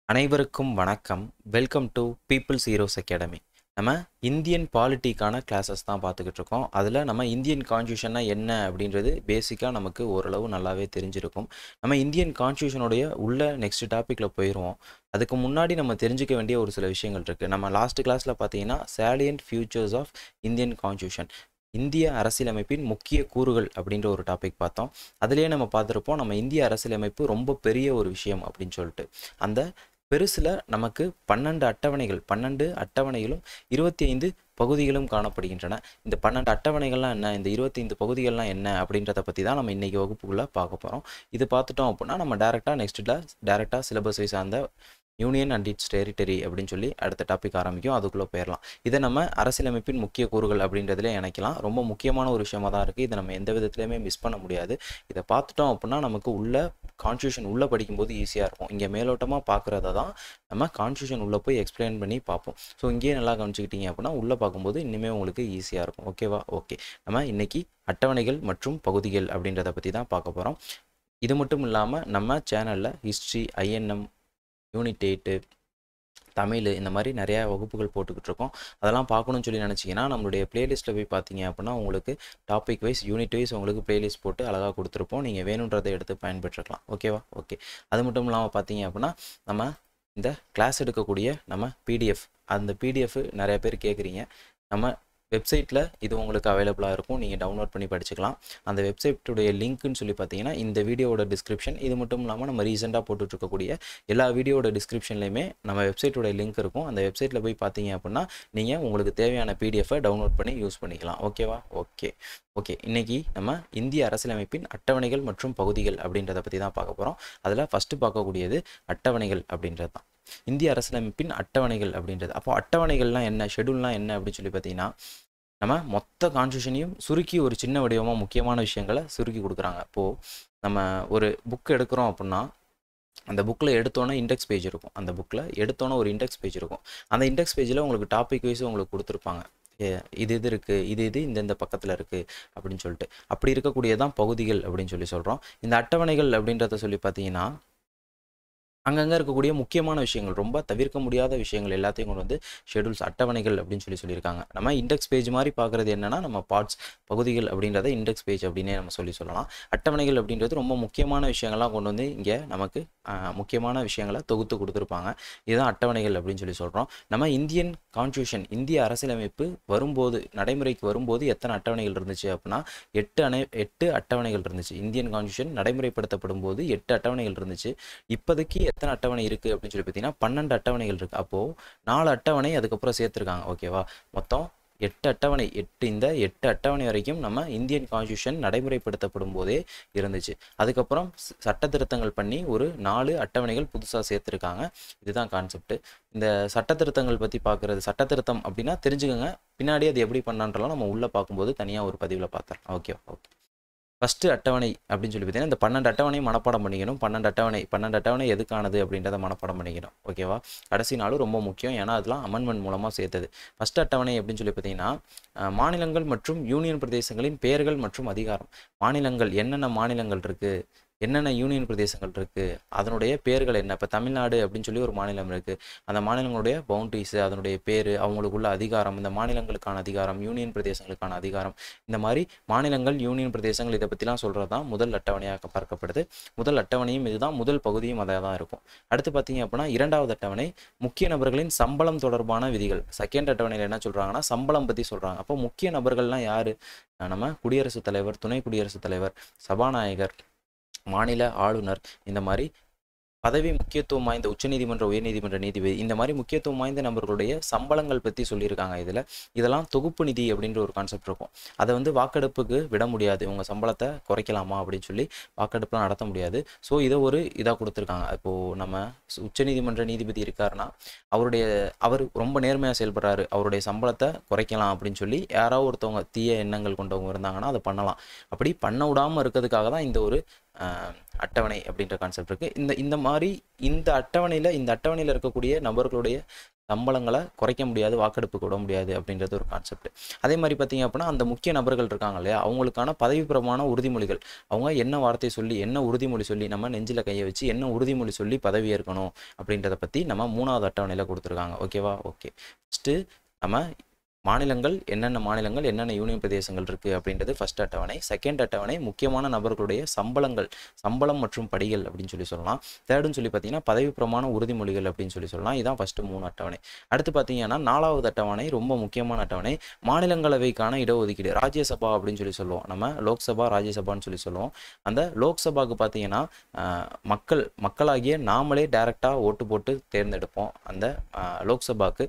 அனைவருக்கும் வணக்கம் welcome to people's heroes academy நம்ம இந்தியன் பாலிட்டிக்கான கிளாஸஸ் தான் பார்த்துக்கிட்டு இருக்கோம் அதில் நம்ம இந்தியன் கான்ஸ்டியூஷன்னா என்ன அப்படின்றது பேசிக்காக நமக்கு ஓரளவு நல்லாவே தெரிஞ்சிருக்கும் நம்ம இந்தியன் கான்ஸ்டியூஷனுடைய உள்ள நெக்ஸ்ட் டாப்பிக்கில் போயிடுவோம் அதுக்கு முன்னாடி நம்ம தெரிஞ்சுக்க வேண்டிய ஒரு சில விஷயங்கள் இருக்குது நம்ம லாஸ்ட் கிளாஸில் பார்த்தீங்கன்னா salient features of Indian constitution இந்திய அரசியலமைப்பின் முக்கிய கூறுகள் அப்படின்ற ஒரு டாபிக் பார்த்தோம் அதுலேயே நம்ம பார்த்துருப்போம் நம்ம இந்திய அரசியலமைப்பு ரொம்ப பெரிய ஒரு விஷயம் அப்படின்னு சொல்லிட்டு அந்த பெருசில் நமக்கு பன்னெண்டு அட்டவணைகள் பன்னெண்டு அட்டவணைகளும் இருபத்தி ஐந்து பகுதிகளும் காணப்படுகின்றன இந்த பன்னெண்டு அட்டவணைகள்லாம் என்ன இந்த இருபத்தைந்து பகுதிகள்லாம் என்ன அப்படின்றத பற்றி தான் நம்ம இன்றைக்கி வகுப்புக்குள்ளே பார்க்க போகிறோம் இது பார்த்துட்டோம் அப்படின்னா நம்ம டேரெக்டாக நெக்ஸ்ட்டில் டேரெக்டாக சிலபஸ் வைஸ் அந்த யூனியன் அண்ட் இட்ஸ் டெரிட்டரி அப்படின்னு சொல்லி அடுத்த டாபிக் ஆரம்பிக்கும் அதுக்குள்ளே போயிடலாம் இதை நம்ம அரசியலமைப்பின் முக்கிய கூறுகள் அப்படின்றதுல இணைக்கலாம் ரொம்ப முக்கியமான ஒரு விஷயமா தான் இருக்குது இதை நம்ம எந்த விதத்துலையுமே மிஸ் பண்ண முடியாது இதை பார்த்துட்டோம் அப்படின்னா நமக்கு உள்ள கான்ஸ்டியூஷன் உள்ளே படிக்கும்போது ஈஸியாக இருக்கும் இங்கே மேலோட்டமாக பார்க்குறத தான் நம்ம கான்ஸ்டியூஷன் உள்ளே போய் எக்ஸ்பிளைன் பண்ணி பார்ப்போம் ஸோ இங்கேயே நல்லா கவனிச்சுக்கிட்டீங்க அப்படின்னா உள்ளே பார்க்கும்போது இன்னுமே உங்களுக்கு ஈஸியாக இருக்கும் ஓகேவா ஓகே நம்ம இன்றைக்கி அட்டவணைகள் மற்றும் பகுதிகள் அப்படின்றத பற்றி தான் பார்க்க போகிறோம் இது மட்டும் இல்லாமல் நம்ம சேனலில் history INM unit eight Tamil இந்த மாதிரி நிறையா வகுப்புகள் போட்டுக்கிட்டு இருக்கோம் அதெல்லாம் பார்க்கணும்னு சொல்லி நினச்சிங்கன்னா நம்மளுடைய ப்ளேலிஸ்ட்டில் போய் பார்த்தீங்க அப்படின்னா உங்களுக்கு டாபிக் வைஸ் யூனிட் வைஸ் உங்களுக்கு ப்ளேலிஸ்ட் போட்டு அழகாக கொடுத்துருப்போம் நீங்கள் வேணுன்றதை எடுத்து பயன்பெற்றுக்கலாம் ஓகேவா ஓகே அது மட்டும் இல்லாமல் பார்த்தீங்க அப்படின்னா நம்ம இந்த கிளாஸ் எடுக்கக்கூடிய நம்ம பிடிஎஃப் அந்த பிடிஎஃப் நிறைய பேர் கேட்குறீங்க நம்ம வெப்சைட்டில் இது உங்களுக்கு அவைலபிளாக இருக்கும் நீங்கள் டவுன்லோட் பண்ணி படிச்சுக்கலாம் அந்த வெப்சைட்டுடைய லிங்க்குன்னு சொல்லி பார்த்தீங்கன்னா இந்த வீடியோட டிஸ்கிரிப்ஷன் இது மட்டும் இல்லாமல் நம்ம ரீசெண்டாக போட்டுட்ருக்கக்கூடிய எல்லா வீடியோட டிஸ்கிரிப்ஷன்லையுமே நம்ம வெப்சைட்டோட லிங்க் இருக்கும் அந்த வெப்சைட்டில் போய் பார்த்தீங்க அப்படின்னா நீங்கள் உங்களுக்கு தேவையான பிடிஎஃபை டவுன்லோட் பண்ணி யூஸ் பண்ணிக்கலாம் ஓகேவா ஓகே ஓகே இன்றைக்கி நம்ம இந்திய அரசியலமைப்பின் அட்டவணைகள் மற்றும் பகுதிகள் அப்படின்றத பற்றி தான் பார்க்க போகிறோம் அதில் ஃபஸ்ட்டு பார்க்கக்கூடியது அட்டவணைகள் அப்படின்றது தான் இந்திய அரசியலமைப்பின் அட்டவணைகள் அப்படின்றது அப்போ அட்டவணைகள்லாம் என்ன ஷெடியூல்லாம் என்ன அப்படின்னு சொல்லி பார்த்தீங்கன்னா நம்ம மொத்த கான்ஸ்டியூஷனையும் சுருக்கி ஒரு சின்ன வடிவமாக முக்கியமான விஷயங்களை சுருக்கி கொடுக்குறாங்க அப்போது நம்ம ஒரு புக் எடுக்கிறோம் அப்படின்னா அந்த புக்கில் எடுத்தோன்னே இண்டெக்ஸ் பேஜ் இருக்கும் அந்த புக்கில் எடுத்தோன்னே ஒரு இண்டெக்ஸ் பேஜ் இருக்கும் அந்த இண்டெக்ஸ் பேஜில் உங்களுக்கு டாபிக் வைஸ் உங்களுக்கு கொடுத்துருப்பாங்க இது இது இருக்குது இது இது இந்தந்த பக்கத்தில் இருக்குது அப்படின்னு சொல்லிட்டு அப்படி இருக்கக்கூடியதான் பகுதிகள் அப்படின்னு சொல்லி சொல்கிறோம் இந்த அட்டவணைகள் அப்படின்றத சொல்லி பார்த்தீங்கன்னா அங்கங்கே இருக்கக்கூடிய முக்கியமான விஷயங்கள் ரொம்ப தவிர்க்க முடியாத விஷயங்கள் எல்லாத்தையும் கொண்டு வந்து ஷெடியூல்ஸ் அட்டவணைகள் அப்படின்னு சொல்லி சொல்லியிருக்காங்க நம்ம இண்டெக்ஸ் பேஜ் மாதிரி பார்க்குறது என்னென்னா நம்ம பார்ட்ஸ் பகுதிகள் அப்படின்றத இண்டெக்ஸ் பேஜ் அப்படின்னே நம்ம சொல்லி சொல்லலாம் அட்டவணைகள் அப்படின்றது ரொம்ப முக்கியமான விஷயங்கள்லாம் கொண்டு வந்து இங்கே நமக்கு முக்கியமான விஷயங்களை தொகுத்து கொடுத்துருப்பாங்க இதுதான் அட்டவணைகள் அப்படின்னு சொல்லி சொல்கிறோம் நம்ம இந்தியன் கான்ஸ்டியூஷன் இந்திய அரசியலமைப்பு வரும்போது நடைமுறைக்கு வரும்போது எத்தனை அட்டவணைகள் இருந்துச்சு அப்படின்னா எட்டு அணை எட்டு அட்டவணைகள் இருந்துச்சு இந்தியன் கான்ஸ்டியூஷன் நடைமுறைப்படுத்தப்படும் போது எட்டு அட்டவணைகள் இருந்துச்சு இப்போதைக்கு எத்தனை அட்டவணை இருக்குது அப்படின்னு சொல்லி பார்த்தீங்கன்னா பன்னெண்டு அட்டவணைகள் இருக்குது அப்போது நாலு அட்டவணை அதுக்கப்புறம் சேர்த்துருக்காங்க ஓகேவா மொத்தம் எட்டு அட்டவணை எட்டு இந்த எட்டு அட்டவணை வரைக்கும் நம்ம இந்தியன் கான்ஸ்டியூஷன் நடைமுறைப்படுத்தப்படும் போதே இருந்துச்சு அதுக்கப்புறம் சட்ட திருத்தங்கள் பண்ணி ஒரு நாலு அட்டவணைகள் புதுசாக சேர்த்துருக்காங்க இதுதான் கான்செப்ட் இந்த சட்ட திருத்தங்கள் பற்றி பார்க்குறது சட்ட திருத்தம் அப்படின்னா தெரிஞ்சுக்கோங்க பின்னாடி அது எப்படி பண்ணான்றலாம் நம்ம உள்ளே பார்க்கும்போது தனியாக ஒரு பதிவில் பார்த்துறோம் ஓகே ஓகே ஃபஸ்ட்டு அட்டவணை அப்படின்னு சொல்லி பார்த்தீங்கன்னா இந்த பன்னெண்டு அட்டவணை மனப்பாடம் பண்ணிக்கணும் பன்னெண்டு அட்டவணை பன்னெண்டு அட்டவணை எதுக்கானது அப்படின்றத மனப்பாடம் பண்ணிக்கணும் ஓகேவா கடைசி நாளும் ரொம்ப முக்கியம் ஏன்னா அதெல்லாம் அமெண்ட்மெண்ட் மூலமாக சேர்த்தது ஃபஸ்ட் அட்டவணை அப்படின்னு சொல்லி பார்த்தீங்கன்னா மாநிலங்கள் மற்றும் யூனியன் பிரதேசங்களின் பெயர்கள் மற்றும் அதிகாரம் மாநிலங்கள் என்னென்ன மாநிலங்கள் இருக்குது என்னென்ன யூனியன் பிரதேசங்கள் இருக்குது அதனுடைய பேர்கள் என்ன இப்போ தமிழ்நாடு அப்படின்னு சொல்லி ஒரு மாநிலம் இருக்குது அந்த மாநிலங்களுடைய பவுண்ட்ரிஸு அதனுடைய பேர் அவங்களுக்குள்ள அதிகாரம் இந்த மாநிலங்களுக்கான அதிகாரம் யூனியன் பிரதேசங்களுக்கான அதிகாரம் இந்த மாதிரி மாநிலங்கள் யூனியன் பிரதேசங்கள் இதை பற்றிலாம் சொல்கிறது தான் முதல் அட்டவணையாக பார்க்கப்படுது முதல் அட்டவணையும் இதுதான் முதல் பகுதியும் அதை தான் இருக்கும் அடுத்து பார்த்தீங்க அப்படின்னா இரண்டாவது அட்டவணை முக்கிய நபர்களின் சம்பளம் தொடர்பான விதிகள் செகண்ட் அட்டவணையில் என்ன சொல்கிறாங்கன்னா சம்பளம் பற்றி சொல்கிறாங்க அப்போ முக்கிய நபர்கள்லாம் யார் நம்ம குடியரசுத் தலைவர் துணை குடியரசுத் தலைவர் சபாநாயகர் மாநில ஆளுநர் இந்த மாதிரி பதவி முக்கியத்துவம் வாய்ந்த உச்சநீதிமன்ற உயர்நீதிமன்ற நீதிபதி இந்த மாதிரி முக்கியத்துவம் வாய்ந்த நபர்களுடைய சம்பளங்கள் பற்றி சொல்லியிருக்காங்க இதில் இதெல்லாம் தொகுப்பு நிதி அப்படின்ற ஒரு கான்செப்ட் இருக்கும் அதை வந்து வாக்கெடுப்புக்கு விட முடியாது இவங்க சம்பளத்தை குறைக்கலாமா அப்படின்னு சொல்லி வாக்கெடுப்புலாம் நடத்த முடியாது ஸோ இதை ஒரு இதாக கொடுத்துருக்காங்க இப்போது நம்ம உச்சநீதிமன்ற நீதிபதி இருக்காருன்னா அவருடைய அவர் ரொம்ப நேர்மையாக செயல்படுறாரு அவருடைய சம்பளத்தை குறைக்கலாம் அப்படின்னு சொல்லி யாராவது ஒருத்தவங்க தீய எண்ணங்கள் கொண்டவங்க இருந்தாங்கன்னா அதை பண்ணலாம் அப்படி பண்ண விடாமல் இருக்கிறதுக்காக தான் இந்த ஒரு அட்டவணை அப்படின்ற கான்செப்ட் இருக்குது இந்த இந்த மாதிரி இந்த அட்டவணையில் இந்த அட்டவணையில் இருக்கக்கூடிய நபர்களுடைய சம்பளங்களை குறைக்க முடியாது வாக்கெடுப்புக்கு விட முடியாது அப்படின்றது ஒரு கான்செப்ட் அதே மாதிரி பார்த்தீங்க அப்படின்னா அந்த முக்கிய நபர்கள் இருக்காங்க இல்லையா அவங்களுக்கான பதவி பிரமாண உறுதிமொழிகள் அவங்க என்ன வார்த்தை சொல்லி என்ன உறுதிமொழி சொல்லி நம்ம நெஞ்சில் கையை வச்சு என்ன உறுதிமொழி சொல்லி பதவி ஏற்கணும் அப்படின்றத பற்றி நம்ம மூணாவது அட்டவணையில் கொடுத்துருக்காங்க ஓகேவா ஓகே ஃபஸ்ட்டு நம்ம மாநிலங்கள் என்னென்ன மாநிலங்கள் என்னென்ன யூனியன் பிரதேசங்கள் இருக்குது அப்படின்றது ஃபர்ஸ்ட் அட்டவணை செகண்ட் அட்டவணை முக்கியமான நபர்களுடைய சம்பளங்கள் சம்பளம் மற்றும் படிகள் அப்படின்னு சொல்லி சொல்லலாம் தேர்டுன்னு சொல்லி பார்த்தீங்கன்னா பதவி பிரமாண உறுதிமொழிகள் அப்படின்னு சொல்லி சொல்லலாம் இதான் ஃபஸ்ட்டு மூணு அட்டவணை அடுத்து பார்த்தீங்கன்னா நாலாவது அட்டவணை ரொம்ப முக்கியமான அட்டவணை மாநிலங்களவைக்கான இடஒதுக்கீடு ராஜ்யசபா அப்படின்னு சொல்லி சொல்லுவோம் நம்ம லோக்சபா ராஜ்யசபான்னு சொல்லி சொல்லுவோம் அந்த லோக்சபாவுக்கு பார்த்தீங்கன்னா ஆஹ், மக்கள் மக்களாகிய நாமளே டைரெக்டாக ஓட்டு போட்டு தேர்ந்தெடுப்போம் அந்த ஆஹ், லோக்சபாக்கு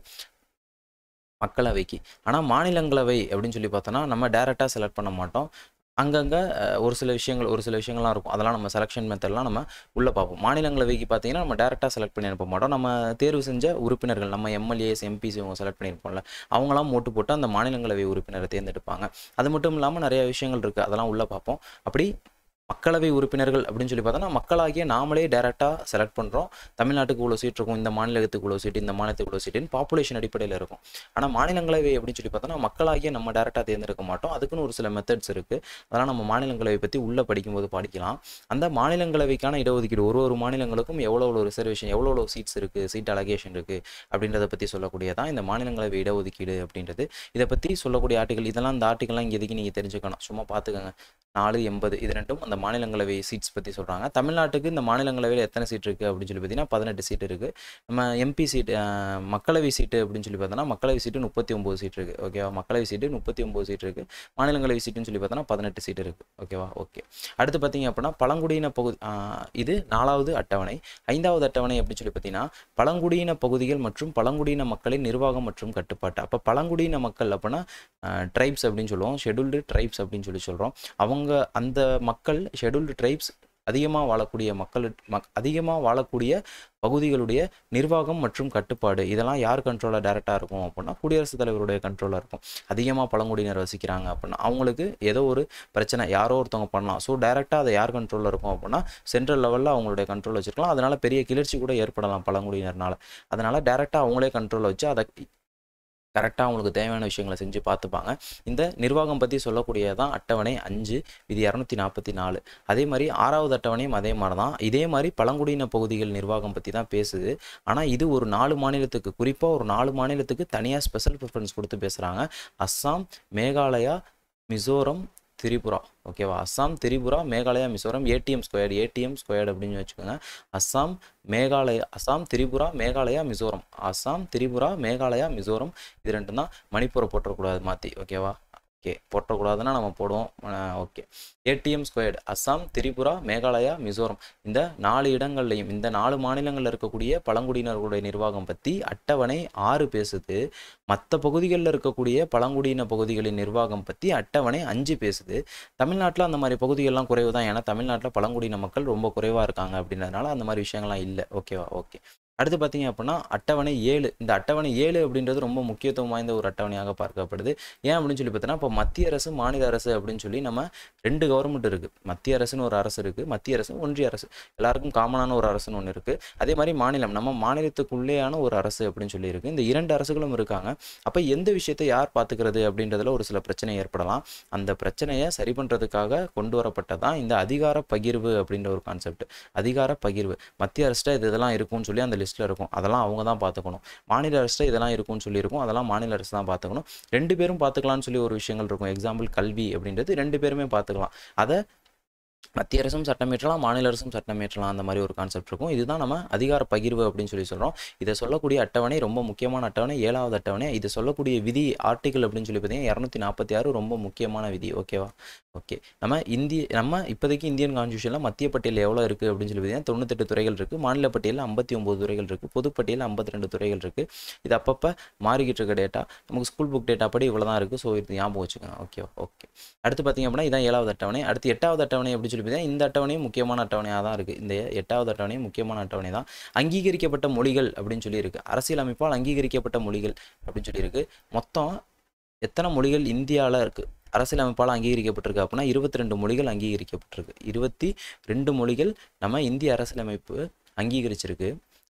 மக்களவைக்கு ஆனால் மாநிலங்களவை அப்படின்னு சொல்லி பார்த்தோன்னா நம்ம டேரெக்டாக செலக்ட் பண்ண மாட்டோம் அங்கங்கே அஹ், ஒரு சில விஷயங்கள் ஒரு சில விஷயங்கள்லாம் இருக்கும் அதெல்லாம் நம்ம செலெக்ஷன் மெத்தட்லாம் நம்ம உள்ளே பார்ப்போம் மாநிலங்களவைக்கு பார்த்தீங்கன்னா நம்ம டேரெக்டாக செலக்ட் பண்ணி அனுப்ப மாட்டோம் நம்ம தேர்வு செஞ்ச உறுப்பினர்கள் நம்ம எம்எல்ஏஸ் எம்பிஸ் இவங்க செலக்ட் பண்ணியிருப்போம்ல அவங்களாம் ஓட்டு போட்டு அந்த மாநிலங்களவை உறுப்பினரை தேர்ந்தெடுப்பாங்க அது மட்டும் இல்லாமல் நிறைய விஷயங்கள் இருக்குது அதெல்லாம் உள்ளே பார்ப்போம் அப்படி மக்களவை உறுப்பினர்கள் அப்படின்னு சொல்லி பார்த்தோன்னா மக்களாகிய நாமளே டேரெக்டாக செலக்ட் பண்ணுறோம் தமிழ்நாட்டுக்கு இவ்வளோ சீட் இருக்கும் இந்த மாநிலத்துக்கு இவ்வளோ சீட் இந்த மாநிலத்துக்கு இவ்வளோ சீட்டுன்னு பாப்புலேஷன் அடிப்படையில் இருக்கும் ஆனால் மாநிலங்களவை அப்படின்னு சொல்லி பார்த்தோன்னா மக்களாகிய நம்ம டேரெக்டாக தேர்ந்தெடுக்க மாட்டோம் அதுக்குன்னு ஒரு சில மெத்தட்ஸ் இருக்குது அதெல்லாம் நம்ம மாநிலங்களவை பற்றி உள்ளே படிக்கும்போது படிக்கலாம் அந்த மாநிலங்களவைக்கான இடஒதுக்கீடு ஒரு ஒரு மாநிலங்களுக்கும் எவ்வளோ எவ்வளோ ரிசர்வேஷன் எவ்வளோ எவ்வளோ சீட்ஸ் இருக்குது சீட் அலகேஷன் இருக்குது அப்படின்றத பற்றி சொல்லக்கூடியதான் இந்த மாநிலங்களவை இடஒதுக்கீடு அப்படின்றது இதை பற்றி சொல்லக்கூடிய ஆர்டிகல் இதெல்லாம் இந்த ஆர்டிகல்லாம் இங்கே எதுக்கு நீங்கள் தெரிஞ்சுக்கணும் சும்மா பார்த்துக்கோங்க நாலு எண்பது இது ரெண்டும் அந்த மாநிலங்களவை சீட்ஸ் பற்றி சொல்கிறாங்க தமிழ்நாட்டுக்கு இந்த மாநிலங்களவையில் எத்தனை சீட் இருக்குது அப்படின்னு சொல்லி பார்த்தீங்கன்னா பதினெட்டு சீட் இருக்குது நம்ம எம்பி சீட் மக்களவை சீட்டு அப்படின்னு சொல்லி பார்த்தோன்னா மக்களவை சீட்டு முப்பத்தி ஒம்பது சீட் இருக்குது ஓகேவா மக்களவை சீட்டு முப்பத்தி ஒம்பது சீட் இருக்குது மாநிலங்களவை சீட்டுன்னு சொல்லி பார்த்தோன்னா பதினெட்டு சீட் இருக்குது ஓகேவா ஓகே அடுத்து பார்த்தீங்க அப்படின்னா பழங்குடியின பகுதி ஆஹ் இது நாலாவது அட்டவணை ஐந்தாவது அட்டவணை அப்படின்னு சொல்லி பார்த்தீங்கன்னா பழங்குடியின பகுதிகள் மற்றும் பழங்குடியின மக்களின் நிர்வாகம் மற்றும் கட்டுப்பாட்டு அப்போ பழங்குடியின மக்கள் அப்படின்னா ட்ரைப்ஸ் அப்படின்னு சொல்லுவோம் ஷெட்யூல்டு ட்ரைப்ஸ் அப்படின்னு சொல்லி சொல்கிறோம் அவங்க அந்த மக்கள் ஷெட்யூல்டு ட்ரைப்ஸ் அதிகமாக வாழக்கூடிய மக்கள் மக் அதிகமாக வாழக்கூடிய பகுதிகளுடைய நிர்வாகம் மற்றும் கட்டுப்பாடு இதெல்லாம் யார் கண்ட்ரோலில் டேரெக்டாக இருக்கும் அப்படின்னா குடியரசுத் தலைவருடைய கண்ட்ரோலில் இருக்கும் அதிகமாக பழங்குடியினர் வசிக்கிறாங்க அப்படின்னா அவங்களுக்கு ஏதோ ஒரு பிரச்சனை யாரோ ஒருத்தவங்க பண்ணலாம் ஸோ டேரெக்டாக அதை யார் கண்ட்ரோலில் இருக்கும் அப்படின்னா சென்ட்ரல் லெவலில் அவங்களுடைய கண்ட்ரோல் வச்சிருக்கலாம் அதனால் பெரிய கிளர்ச்சி கூட ஏற்படலாம் பழங்குடியினர்னால அதனால் டேரெக்டாக அவங்களே கண்ட்ரோலில் வச்சு அதை கரெக்டாக அவங்களுக்கு தேவையான விஷயங்களை செஞ்சு பார்த்துப்பாங்க இந்த நிர்வாகம் பற்றி சொல்லக்கூடியதான் அட்டவணை அஞ்சு இது இரநூத்தி நாற்பத்தி நாலு அதே மாதிரி ஆறாவது அட்டவணையும் அதே மாதிரி தான் இதே மாதிரி பழங்குடியின பகுதிகள் நிர்வாகம் பற்றி தான் பேசுது ஆனால் இது ஒரு நாலு மாநிலத்துக்கு குறிப்பாக ஒரு நாலு மாநிலத்துக்கு தனியாக ஸ்பெஷல் ப்ரிஃபரன்ஸ் கொடுத்து பேசுகிறாங்க அஸ்ஸாம் மேகாலயா மிசோரம் திரிபுரா ஓகேவா Assam Tripura Meghalaya Mizoram ATM squared ATM squared அப்படின்னு வச்சுக்கோங்க அஸ்ஸாம் மேகாலயா அஸ்ஸாம் திரிபுரா மேகாலயா மிசோரம் அஸ்ஸாம் திரிபுரா மேகாலயா மிசோரம் இது ரெண்டும் தான் மணிப்பூரை போட்டக்கூடாது மாற்றி ஓகேவா ஓகே போட்டக்கூடாதுன்னா நம்ம போடுவோம் okay ATM squared Assam Tripura Meghalaya Mizoram இந்த நாலு இடங்கள்லையும் இந்த நாலு மாநிலங்களில் இருக்கக்கூடிய பழங்குடியினர்களுடைய நிர்வாகம் பற்றி அட்டவணை ஆறு பேசுது மற்ற பகுதிகளில் இருக்கக்கூடிய பழங்குடியின பகுதிகளின் நிர்வாகம் பற்றி அட்டவணை அஞ்சு பேசுது தமிழ்நாட்டில் அந்த மாதிரி பகுதிகள்லாம் குறைவு தான் ஏன்னா தமிழ்நாட்டில் பழங்குடியின மக்கள் ரொம்ப குறைவாக இருக்காங்க அப்படின்றதுனால அந்த மாதிரி விஷயங்கள்லாம் இல்லை ஓகேவா ஓகே அடுத்து பார்த்தீங்க அப்படின்னா அட்டவணை ஏழு இந்த அட்டவணை ஏழு அப்படின்றது ரொம்ப முக்கியத்துவம் வாய்ந்த ஒரு அட்டவணையாக பார்க்கப்படுது ஏன் அப்படின்னு சொல்லி பார்த்தோன்னா இப்போ மத்திய அரசு மாநில அரசு அப்படின்னு சொல்லி நம்ம ரெண்டு கவர்மெண்ட் இருக்குது மத்திய அரசுன்னு ஒரு அரசு இருக்குது மத்திய அரசு ஒன்றிய அரசு எல்லாருக்கும் காமனான ஒரு அரசுன்னு ஒன்று இருக்குது அதே மாதிரி மாநிலம் நம்ம மாநிலத்துக்குள்ளேயான ஒரு அரசு அப்படின்னு சொல்லி இருக்குது இந்த இரண்டு அரசுகளும் இருக்காங்க அப்போ எந்த விஷயத்தை யார் பார்த்துக்கிறது அப்படின்றதுல ஒரு சில பிரச்சனை ஏற்படலாம் அந்த பிரச்சனையை சரி பண்ணுறதுக்காக கொண்டு வரப்பட்டதான் இந்த அதிகார பகிர்வு அப்படின்ற ஒரு கான்செப்ட் அதிகார பகிர்வு மத்திய அரசில் இது இதெல்லாம் இருக்கும்னு சொல்லி அந்த லிஸ்ட்டில் இருக்கும் அதெல்லாம் அவங்க தான் பார்த்துக்கணும் மாநில அரசில் இதெல்லாம் இருக்கும்னு சொல்லியிருக்கும் அதெல்லாம் மாநில அரசு தான் பார்த்துக்கணும் ரெண்டு பேரும் பார்த்துக்கலாம்னு சொல்லி ஒரு விஷயங்கள் இருக்கும் எக்ஸாம்பிள் கல்வி அப்படின்றது ரெண்டு பேருமே பார்த்துக்கலாம் அதை மத்திய அரசும் சட்டம் இயற்றலாம் மாநில அரசும் சட்டம் இயற்றலாம் அந்த மாதிரி ஒரு கான்செப்ட் இருக்கும் இதுதான் நம்ம அதிகார பகிர்வு அப்படின்னு சொல்லி சொல்கிறோம் இதை சொல்லக்கூடிய அட்டவணை ரொம்ப முக்கியமான அட்டவணை ஏழாவது அட்டவணை இது சொல்லக்கூடிய விதி ஆர்டிகல் அப்படின்னு சொல்லி பார்த்தீங்கன்னா இரநூத்தி நாற்பத்தி ஆறு ரொம்ப முக்கியமான விதி ஓகேவா ஓகே நம்ம இந்திய நம்ம இப்போதைக்கு இந்தியன் கான்ஸ்டியூஷனில் மத்திய பட்டியல் எவ்வளோ இருக்குது அப்படின்னு சொல்லி பார்த்தீங்கன்னா தொண்ணூத்தெட்டு துறைகள் இருக்குது மாநில பட்டியலில் ஐம்பத்தி ஒம்பது துறைகள் இருக்குது பொதுப்பட்டியலில் ஐம்பத்தி ரெண்டு துறைகள் இருக்குது இது அப்பப்போ மாறிக்கிட்டு இருக்க டேட்டா நமக்கு ஸ்கூல் புக் டேட்டா படி இவ்வளோ தான் இருக்குது ஸோ இது ஞாபகம் வச்சுக்கோங்க ஓகே ஓகே அடுத்து பார்த்தீங்க அப்படின்னா இதான் ஏழாவது அட்டவணை அடுத்து எட்டாவது அட்டவணை எப்படி சொல்லி பார்த்தீங்கன்னா இந்த அட்டவணையும் முக்கியமான அட்டவணையாக தான் இருக்குது இந்த எட்டாவது அட்டவணையும் முக்கியமான அட்டவணை தான் அங்கீகரிக்கப்பட்ட மொழிகள் அப்படின்னு சொல்லி இருக்குது அரசியலமைப்பால் அங்கீகரிக்கப்பட்ட மொழிகள் அப்படின்னு சொல்லி இருக்குது மொத்தம் எத்தனை மொழிகள் இந்தியாவில் இருக்குது அரசியலமைப்பால் அங்கீகரிக்கப்பட்டிருக்கு அப்படின்னா இருபத்தி ரெண்டு மொழிகள் அங்கீகரிக்கப்பட்டிருக்கு இருபத்தி ரெண்டு மொழிகள் நம்ம இந்திய அரசியலமைப்பு அங்கீகரிச்சிருக்கு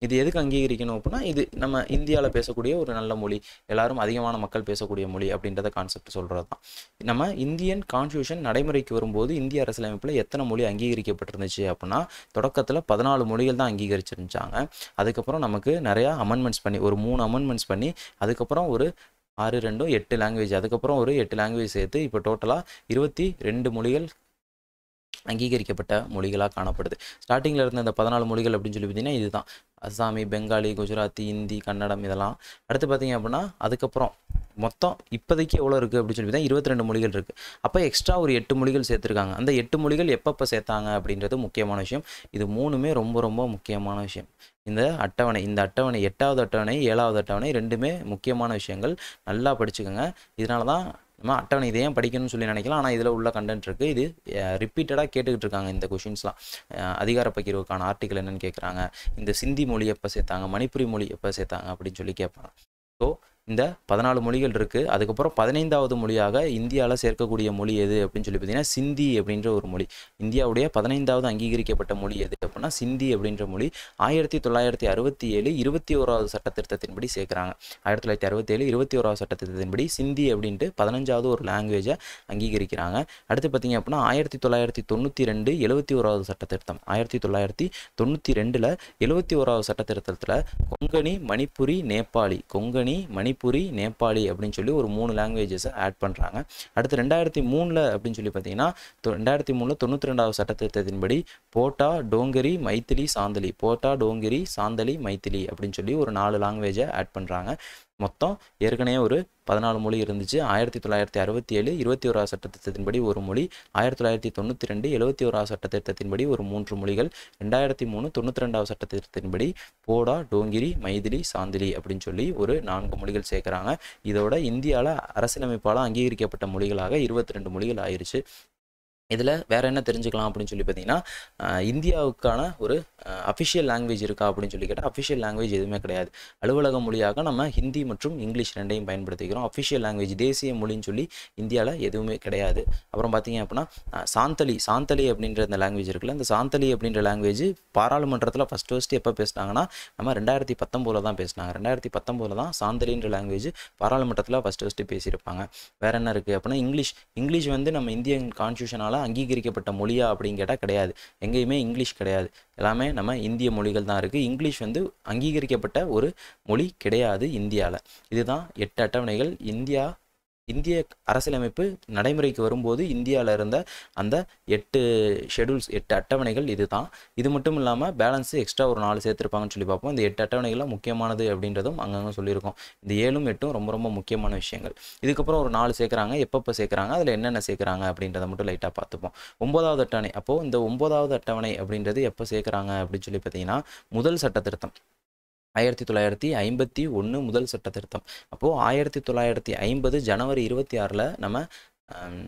இது எதுக்கு அங்கீகரிக்கணும் அப்படின்னா இது நம்ம இந்தியாவில் பேசக்கூடிய ஒரு நல்ல மொழி எல்லாரும் அதிகமான மக்கள் பேசக்கூடிய மொழி அப்படின்றத கான்செப்ட் சொல்கிறது தான் நம்ம இந்தியன் கான்ஸ்டியூஷன் நடைமுறைக்கு வரும்போது இந்திய அரசியலமைப்பில் எத்தனை மொழி அங்கீகரிக்கப்பட்டிருந்துச்சு அப்படின்னா தொடக்கத்தில் பதினாலு மொழிகள் தான் அங்கீகரிச்சிருந்துச்சாங்க அதுக்கப்புறம் நமக்கு நிறையா அமெண்ட்மெண்ட்ஸ் பண்ணி ஒரு மூணு அமெண்ட்மெண்ட்ஸ் பண்ணி அதுக்கப்புறம் ஒரு ஆறு ரெண்டும் எட்டு லாங்குவேஜ் அதுக்கப்புறம் ஒரு எட்டு லாங்குவேஜ் சேர்த்து இப்போ டோட்டலாக இருபத்தி ரெண்டு மொழிகள் அங்கீகரிக்கப்பட்ட மொழிகளாக காணப்படுது ஸ்டார்டிங்கில் இருந்த இந்த பதினாலு மொழிகள் அப்படின்னு சொல்லி பார்த்தீங்கன்னா இதுதான் அஸ்ஸாமி பெங்காலி குஜராத்தி ஹிந்தி கன்னடம் இதெல்லாம் அடுத்து பார்த்தீங்க அப்படின்னா அதுக்கப்புறம் மொத்தம் இப்போதைக்கு எவ்வளோ இருக்குது அப்படின்னு சொல்லி பார்த்தா இருபத்தி ரெண்டு மொழிகள் இருக்குது அப்போ எக்ஸ்ட்ரா ஒரு எட்டு மொழிகள் சேர்த்துருக்காங்க அந்த எட்டு மொழிகள் எப்பப்போ சேர்த்தாங்க அப்படின்றது முக்கியமான விஷயம் இது மூணுமே ரொம்ப ரொம்ப முக்கியமான விஷயம் இந்த அட்டவணை இந்த அட்டவணை எட்டாவது அட்டவணை ஏழாவது அட்டவணை ரெண்டுமே முக்கியமான விஷயங்கள் நல்லா படிச்சுக்கோங்க இதனால தான் நம்ம அட்டவணை இதை ஏன் படிக்கணும்னு சொல்லி நினைக்கலாம் ஆனால் இதில் உள்ள கண்டென்ட் இருக்குது இது ரிப்பீட்டடாக கேட்டுக்கிட்டு இருக்காங்க இந்த கொஷின்ஸ்லாம் அதிகார பகிர்வுக்கான ஆர்டிக்கல் என்னன்னு கேட்குறாங்க இந்த சிந்தி மொழி எப்போ சேர்த்தாங்க மணிப்புரி மொழி எப்போ சேர்த்தாங்க அப்படின்னு சொல்லி கேட்பாங்க ஸோ இந்த பதினாலு மொழிகள் இருக்குது அதுக்கப்புறம் பதினைந்தாவது மொழியாக இந்தியாவில் சேர்க்கக்கூடிய மொழி எது அப்படின்னு சொல்லி பார்த்தீங்கன்னா சிந்தி அப்படின்ற ஒரு மொழி இந்தியாவுடைய பதினைந்தாவது அங்கீகரிக்கப்பட்ட மொழி எது அப்படின்னா சிந்தி அப்படின்ற மொழி ஆயிரத்தி தொள்ளாயிரத்தி அறுபத்தி ஏழு இருபத்தி ஓராவது சட்ட திருத்தத்தின்படி சேர்க்குறாங்க ஆயிரத்தி தொள்ளாயிரத்தி அறுபத்தி ஏழு இருபத்தி ஓராவது சட்ட திருத்தத்தின்படி சிந்தி அப்படின்ட்டு பதினஞ்சாவது ஒரு லாங்குவேஜை அங்கீகரிக்கிறாங்க அடுத்து பார்த்தீங்க அப்படின்னா ஆயிரத்தி தொள்ளாயிரத்தி தொண்ணூற்றி ரெண்டு எழுபத்தி ஓராவது சட்ட திருத்தம் ஆயிரத்தி தொள்ளாயிரத்தி தொண்ணூற்றி ரெண்டில் எழுபத்தி ஓராவது சட்ட திருத்தத்தில் கொங்கணி மணிப்புரி நேபாளி கொங்கணி மணிப்புரி நேபாளி அப்படின்னு சொல்லி ஒரு மூணு லாங்குவேஜஸை ஆட் பண்ணுறாங்க அடுத்து ரெண்டாயிரத்தி மூணில் அப்படின்னு சொல்லி பார்த்தீங்கன்னா தொ- ரெண்டாயிரத்தி மூணில் தொண்ணூற்றி ரெண்டாவது சட்டத்திட்டத்தின்படி போட்டா டோங்கரி மைத்திலி சாந்தலி போட்டா டோங்கரி சாந்தலி மைத்திலி அப்படின்னு சொல்லி ஒரு நாலு லாங்குவேஜை ஆட் பண்ணுறாங்க மொத்தம் ஏற்கனவே ஒரு பதினாலு மொழி இருந்துச்சு ஆயிரத்தி தொள்ளாயிரத்தி அறுபத்தி ஏழு இருபத்தி ஓராவது சட்டத்திட்டத்தின்படி ஒரு மொழி ஆயிரத்தி தொள்ளாயிரத்தி தொண்ணூற்றி ரெண்டு எழுபத்தி ஓராவது சட்டத்திட்டத்தின்படி ஒரு மூன்று மொழிகள் ரெண்டாயிரத்தி மூணு தொண்ணூற்றி ரெண்டாவது சட்டத்திட்டத்தின்படி போடா டோங்கிரி மைதிலி சாந்திலி அப்படின்னு சொல்லி ஒரு நான்கு மொழிகள் சேர்க்குறாங்க இதோட இந்தியாவில் அரசியலமைப்பால் அங்கீகரிக்கப்பட்ட மொழிகளாக இருபத்தி ரெண்டு மொழிகள் ஆயிருச்சு இதில் வேறு என்ன தெரிஞ்சுக்கலாம் அப்படின்னு சொல்லி பார்த்தீங்கன்னா அஹ், இந்தியாவுக்கான ஒரு அஃபிஷியல் லாங்குவேஜ் இருக்கா அப்படின்னு சொல்லி கேட்டால் அஃபிஷியல் லாங்குவேஜ் எதுவுமே கிடையாது அலுவலக மொழியாக நம்ம ஹிந்தி மற்றும் இங்கிலீஷ் ரெண்டையும் பயன்படுத்திக்கிறோம் அஃபிஷியல் லாங்குவேஜ் தேசிய மொழின்னு சொல்லி இந்தியாவில் எதுவுமே கிடையாது அப்புறம் பார்த்தீங்க அப்படின்னா அஹ், சாந்தலி சாந்தலி அப்படின்ற இந்த லாங்குவேஜ் இருக்குல்ல இந்த சாந்தலி அப்படின்ற லாங்குவேஜ் பாராளுமன்றத்தில் ஃபஸ்ட்டு ஃபஸ்ட்டு எப்போ பேசினாங்கன்னா நம்ம ரெண்டாயிரத்தி பத்தொம்போதில் தான் பேசினாங்க ரெண்டாயிரத்தி பத்தொம்போதில் தான் சாந்தலின்ற லாங்குவேஜ் பாராளுமன்றத்தில் ஃபஸ்ட்டு ஃபஸ்ட்டு பேசியிருப்பாங்க வேற என்ன இருக்குது அப்படின்னா இங்கிலீஷ் இங்கிலீஷ் வந்து நம்ம இந்தியன் கான்ஸ்டியூஷனால் அங்கீகரிக்கப்பட்ட மொழியா அப்படின்னு கேட்டால் கிடையாது எங்கேயுமே இங்கிலீஷ் கிடையாது எல்லாமே நம்ம இந்திய மொழிகள் தான் இருக்குது இங்கிலீஷ் வந்து அங்கீகரிக்கப்பட்ட ஒரு மொழி கிடையாது இந்தியாவில் இதுதான் எட்டு அட்டவணைகள் இந்தியா இந்திய அரசியலமைப்பு நடைமுறைக்கு வரும்போது இந்தியாவில் இருந்த அந்த எட்டு ஷெடியூல்ஸ் எட்டு அட்டவணைகள் இதுதான் இது மட்டும் இல்லாமல் பேலன்ஸு எக்ஸ்ட்ரா ஒரு நாலு சேர்த்துருப்பாங்கன்னு சொல்லி பார்ப்போம் இந்த எட்டு அட்டவணைகள்லாம் முக்கியமானது அப்படின்றதும் அங்கங்கே சொல்லியிருக்கோம் இந்த ஏழும் எட்டும் ரொம்ப ரொம்ப முக்கியமான விஷயங்கள் இதுக்கப்புறம் ஒரு நாலு சேர்க்குறாங்க எப்பப்போ சேர்க்குறாங்க அதில் என்னென்ன சேர்க்குறாங்க அப்படின்றத மட்டும் லைட்டாக பார்த்துப்போம் ஒன்பதாவது அட்டவணை அப்போது இந்த ஒன்பதாவது அட்டவணை அப்படின்றது எப்போ சேர்க்குறாங்க அப்படின்னு சொல்லி பார்த்தீங்கன்னா முதல் சட்ட திருத்தம் ஆயிரத்தி தொள்ளாயிரத்தி ஐம்பத்தி ஒன்று முதல் சட்ட திருத்தம் அப்போது ஆயிரத்தி தொள்ளாயிரத்தி ஐம்பது ஜனவரி இருபத்தி ஆறில் நம்ம ஆம்,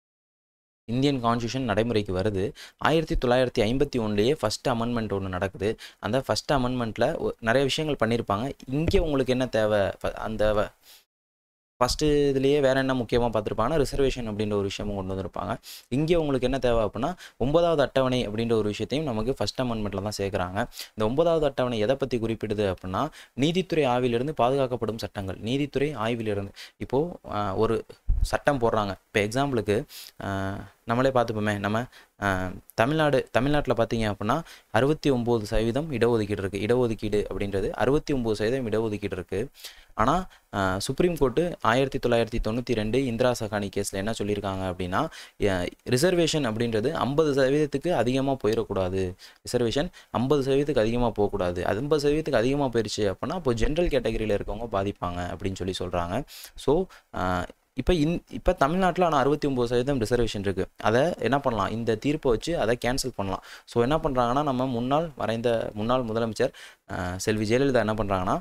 இந்தியன் கான்ஸ்டியூஷன் நடைமுறைக்கு வருது ஆயிரத்தி தொள்ளாயிரத்தி ஐம்பத்தி ஒன்றுலேயே ஃபஸ்ட் அமெண்ட்மெண்ட் ஒன்று நடக்குது அந்த ஃபஸ்ட் அமெண்ட்மெண்ட்டில் நிறைய விஷயங்கள் பண்ணியிருப்பாங்க இங்கே உங்களுக்கு என்ன தேவை ஃப- அந்த ஃபஸ்ட்டு இதுலேயே வேறு என்ன முக்கியமாக பார்த்துருப்பாங்கன்னா ரிசர்வேஷன் அப்படின்ற ஒரு விஷயமும் கொண்டு வந்திருப்பாங்க இங்கே உங்களுக்கு என்ன தேவை அப்படின்னா ஒன்பதாவது அட்டவணை அப்படின்ற ஒரு விஷயத்தையும் நமக்கு ஃபஸ்ட் அமெண்ட்மெண்ட்டில் தான் சேர்க்குறாங்க இந்த ஒன்பதாவது அட்டவணை எதை பற்றி குறிப்பிடுது அப்படின்னா நீதித்துறை ஆய்விலிருந்து பாதுகாக்கப்படும் சட்டங்கள் நீதித்துறை ஆய்விலிருந்து இப்போது ஒரு சட்டம் போடுறாங்க இப்போ எக்ஸாம்பிளுக்கு நம்மளே பார்த்துப்போமே நம்ம ஆஹ், தமிழ்நாடு தமிழ்நாட்டில் பார்த்தீங்க அப்படின்னா அறுபத்தி ஒம்பது சதவீதம் இடஒதுக்கீடு இருக்குது இடஒதுக்கீடு அப்படின்றது அறுபத்தி ஒம்பது சதவீதம் இடஒதுக்கீடு இருக்குது ஆனால் சுப்ரீம் கோர்ட்டு ஆயிரத்தி தொள்ளாயிரத்தி தொண்ணூற்றி ரெண்டு இந்திரா சகானி கேஸில் என்ன சொல்லியிருக்காங்க அப்படின்னா ரிசர்வேஷன் அப்படின்றது ஐம்பது சதவீதத்துக்கு அதிகமாக போயிடக்கூடாது ரிசர்வேஷன் ஐம்பது சதவீதத்துக்கு அதிகமாக போகக்கூடாது அது ஐம்பது சதவீதத்துக்கு அதிகமாக போயிடுச்சு அப்படின்னா இப்போ ஜென்ரல் கேட்டகரியில் இருக்கவங்க பாதிப்பாங்க அப்படின்னு சொல்லி சொல்கிறாங்க ஸோ இப்போ இன் இப்போ தமிழ்நாட்டில் ஆனால் அறுபத்தி ஒம்பது சதவீதம் ரிசர்வேஷன் இருக்குது அதை என்ன பண்ணலாம் இந்த தீர்ப்பை வச்சு அதை கேன்சல் பண்ணலாம் ஸோ என்ன பண்ணுறாங்கன்னா நம்ம முன்னாள் மறைந்த முன்னாள் முதலமைச்சர் அஹ், செல்வி ஜெயலலிதா என்ன பண்ணுறாங்கன்னா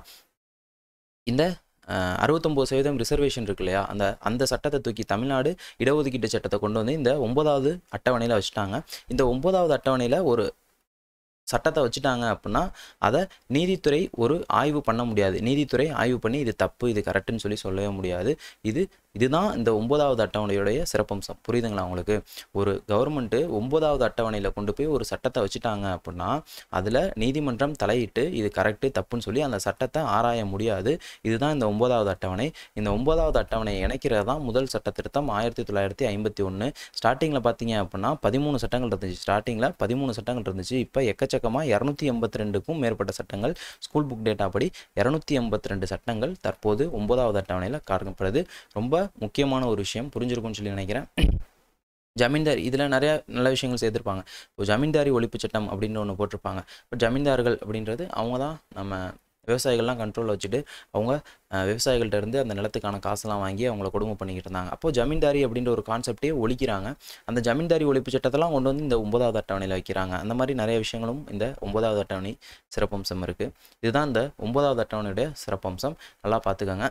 இந்த அஹ், அறுபத்தொம்போது சதவீதம் ரிசர்வேஷன் இருக்கு இல்லையா அந்த அந்த சட்டத்தை தூக்கி தமிழ்நாடு இடஒதுக்கீட்டு சட்டத்தை கொண்டு வந்து இந்த ஒன்பதாவது அட்டவணையில் வச்சுட்டாங்க இந்த ஒன்பதாவது அட்டவணையில் ஒரு சட்டத்தை வச்சுட்டாங்க அப்படின்னா அதை நீதித்துறை ஒரு ஆய்வு பண்ண முடியாது நீதித்துறை ஆய்வு பண்ணி இது தப்பு இது கரெக்டுன்னு சொல்லி சொல்லவே முடியாது இது இதுதான் இந்த ஒன்பதாவது அட்டவணையுடைய சிறப்பம்சம் புரியுதுங்களா உங்களுக்கு ஒரு கவர்மெண்ட்டு ஒன்பதாவது அட்டவணையில் கொண்டு போய் ஒரு சட்டத்தை வச்சுட்டாங்க அப்படின்னா அதில் நீதிமன்றம் தலையிட்டு இது கரெக்டு தப்புன்னு சொல்லி அந்த சட்டத்தை ஆராய முடியாது இதுதான் இந்த ஒன்பதாவது அட்டவணை இந்த ஒன்பதாவது அட்டவணையை இணைக்கிறது தான் முதல் சட்ட திருத்தம் ஆயிரத்தி தொள்ளாயிரத்தி ஐம்பத்தி ஒன்று ஸ்டார்டிங்கில் பார்த்தீங்க அப்படின்னா பதிமூணு சட்டங்கள் இருந்துச்சு ஸ்டார்டிங்கில் பதிமூணு சட்டங்கள் இருந்துச்சு இப்போ எக்கச்சக்கமாக இரநூத்தி எண்பத்தி ரெண்டுக்கும் மேற்பட்ட சட்டங்கள் ஸ்கூல் புக் டேட்டா படி இரநூத்தி எண்பத்தி ரெண்டு சட்டங்கள் தற்போது ஒன்பதாவது அட்டவணையில் காணப்படுது ரொம்ப முக்கியமான ஒரு விஷயம் புரிஞ்சிருக்கும்னு சொல்லி நினைக்கிறேன் ஜமீன்தார் இதில் நிறைய நல்ல விஷயங்கள் சேர்த்துருப்பாங்க இப்போ ஜமீன்தாரி ஒழிப்பு சட்டம் அப்படின்னு ஒன்று போட்டிருப்பாங்க இப்போ ஜமீன்தார்கள் அப்படின்றது அவங்க தான் நம்ம விவசாயிகள்லாம் கண்ட்ரோலில் வச்சுட்டு அவங்க அஹ், விவசாயிகள்ட்ட இருந்து அந்த நிலத்துக்கான காசெல்லாம் வாங்கி அவங்கள கொடுமை பண்ணிக்கிட்டு இருந்தாங்க அப்போது ஜமீன்தாரி அப்படின்ற ஒரு கான்செப்டே ஒழிக்கிறாங்க அந்த ஜமீன்தாரி ஒழிப்பு சட்டத்தெல்லாம் கொண்டு வந்து இந்த ஒன்பதாவது அட்டவணையில் வைக்கிறாங்க அந்த மாதிரி நிறைய விஷயங்களும் இந்த ஒன்பதாவது அட்டவணை சிறப்பம்சம் இருக்குது இதுதான் இந்த ஒன்பதாவது அட்டவணையுடைய சிறப்பம்சம் நல்லா பார்த்துக்கோங்க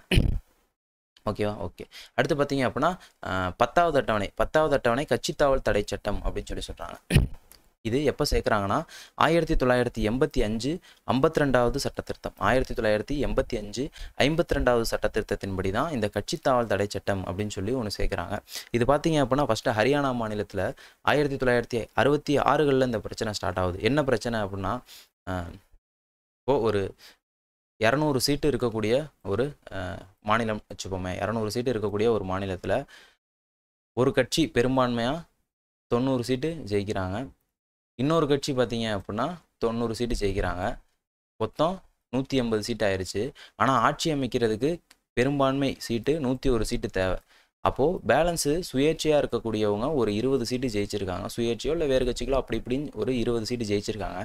ஓகேவா ஓகே அடுத்து பார்த்தீங்க அப்படின்னா அஹ், பத்தாவது அட்டவணை பத்தாவது அட்டவணை கட்சித்தாவல் தடை சட்டம் அப்படின்னு சொல்லி சொல்கிறாங்க இது எப்போ சேர்க்குறாங்கன்னா ஆயிரத்தி தொள்ளாயிரத்தி எண்பத்தி அஞ்சு ஐம்பத்தி ரெண்டாவது சட்ட திருத்தம் ஆயிரத்தி தொள்ளாயிரத்தி எண்பத்தி அஞ்சு ஐம்பத்தி ரெண்டாவது சட்ட திருத்தத்தின்படி தான் இந்த கட்சித்தாவல் தடை சட்டம் அப்படின்னு சொல்லி ஒன்று சேர்க்குறாங்க இது பார்த்தீங்க அப்படின்னா ஃபஸ்ட்டு ஹரியானா மாநிலத்தில் ஆயிரத்தி தொள்ளாயிரத்தி அறுபத்தி ஆறுகளில் இந்த பிரச்சனை ஸ்டார்ட் ஆகுது என்ன பிரச்சனை அப்படின்னா அஹ், இப்போ ஒரு இரநூறு சீட்டு இருக்கக்கூடிய ஒரு அஹ், மாநிலம் வச்சுப்போமே இரநூறு சீட்டு இருக்கக்கூடிய ஒரு மாநிலத்தில் ஒரு கட்சி பெரும்பான்மையாக தொண்ணூறு சீட்டு ஜெயிக்கிறாங்க இன்னொரு கட்சி பார்த்தீங்க அப்படின்னா தொண்ணூறு சீட்டு ஜெயிக்கிறாங்க மொத்தம் நூற்றி எண்பது சீட் ஆயிருச்சு ஆனால் ஆட்சி அமைக்கிறதுக்கு பெரும்பான்மை சீட்டு நூற்றி ஒரு சீட்டு தேவை அப்போது பேலன்ஸு சுயேட்சையாக இருக்கக்கூடியவங்க ஒரு இருபது சீட்டு ஜெயிச்சிருக்காங்க சுயேட்சையோ இல்லை வேறு கட்சிகளோ அப்படி இப்படின்னு ஒரு இருபது சீட்டு ஜெயிச்சிருக்காங்க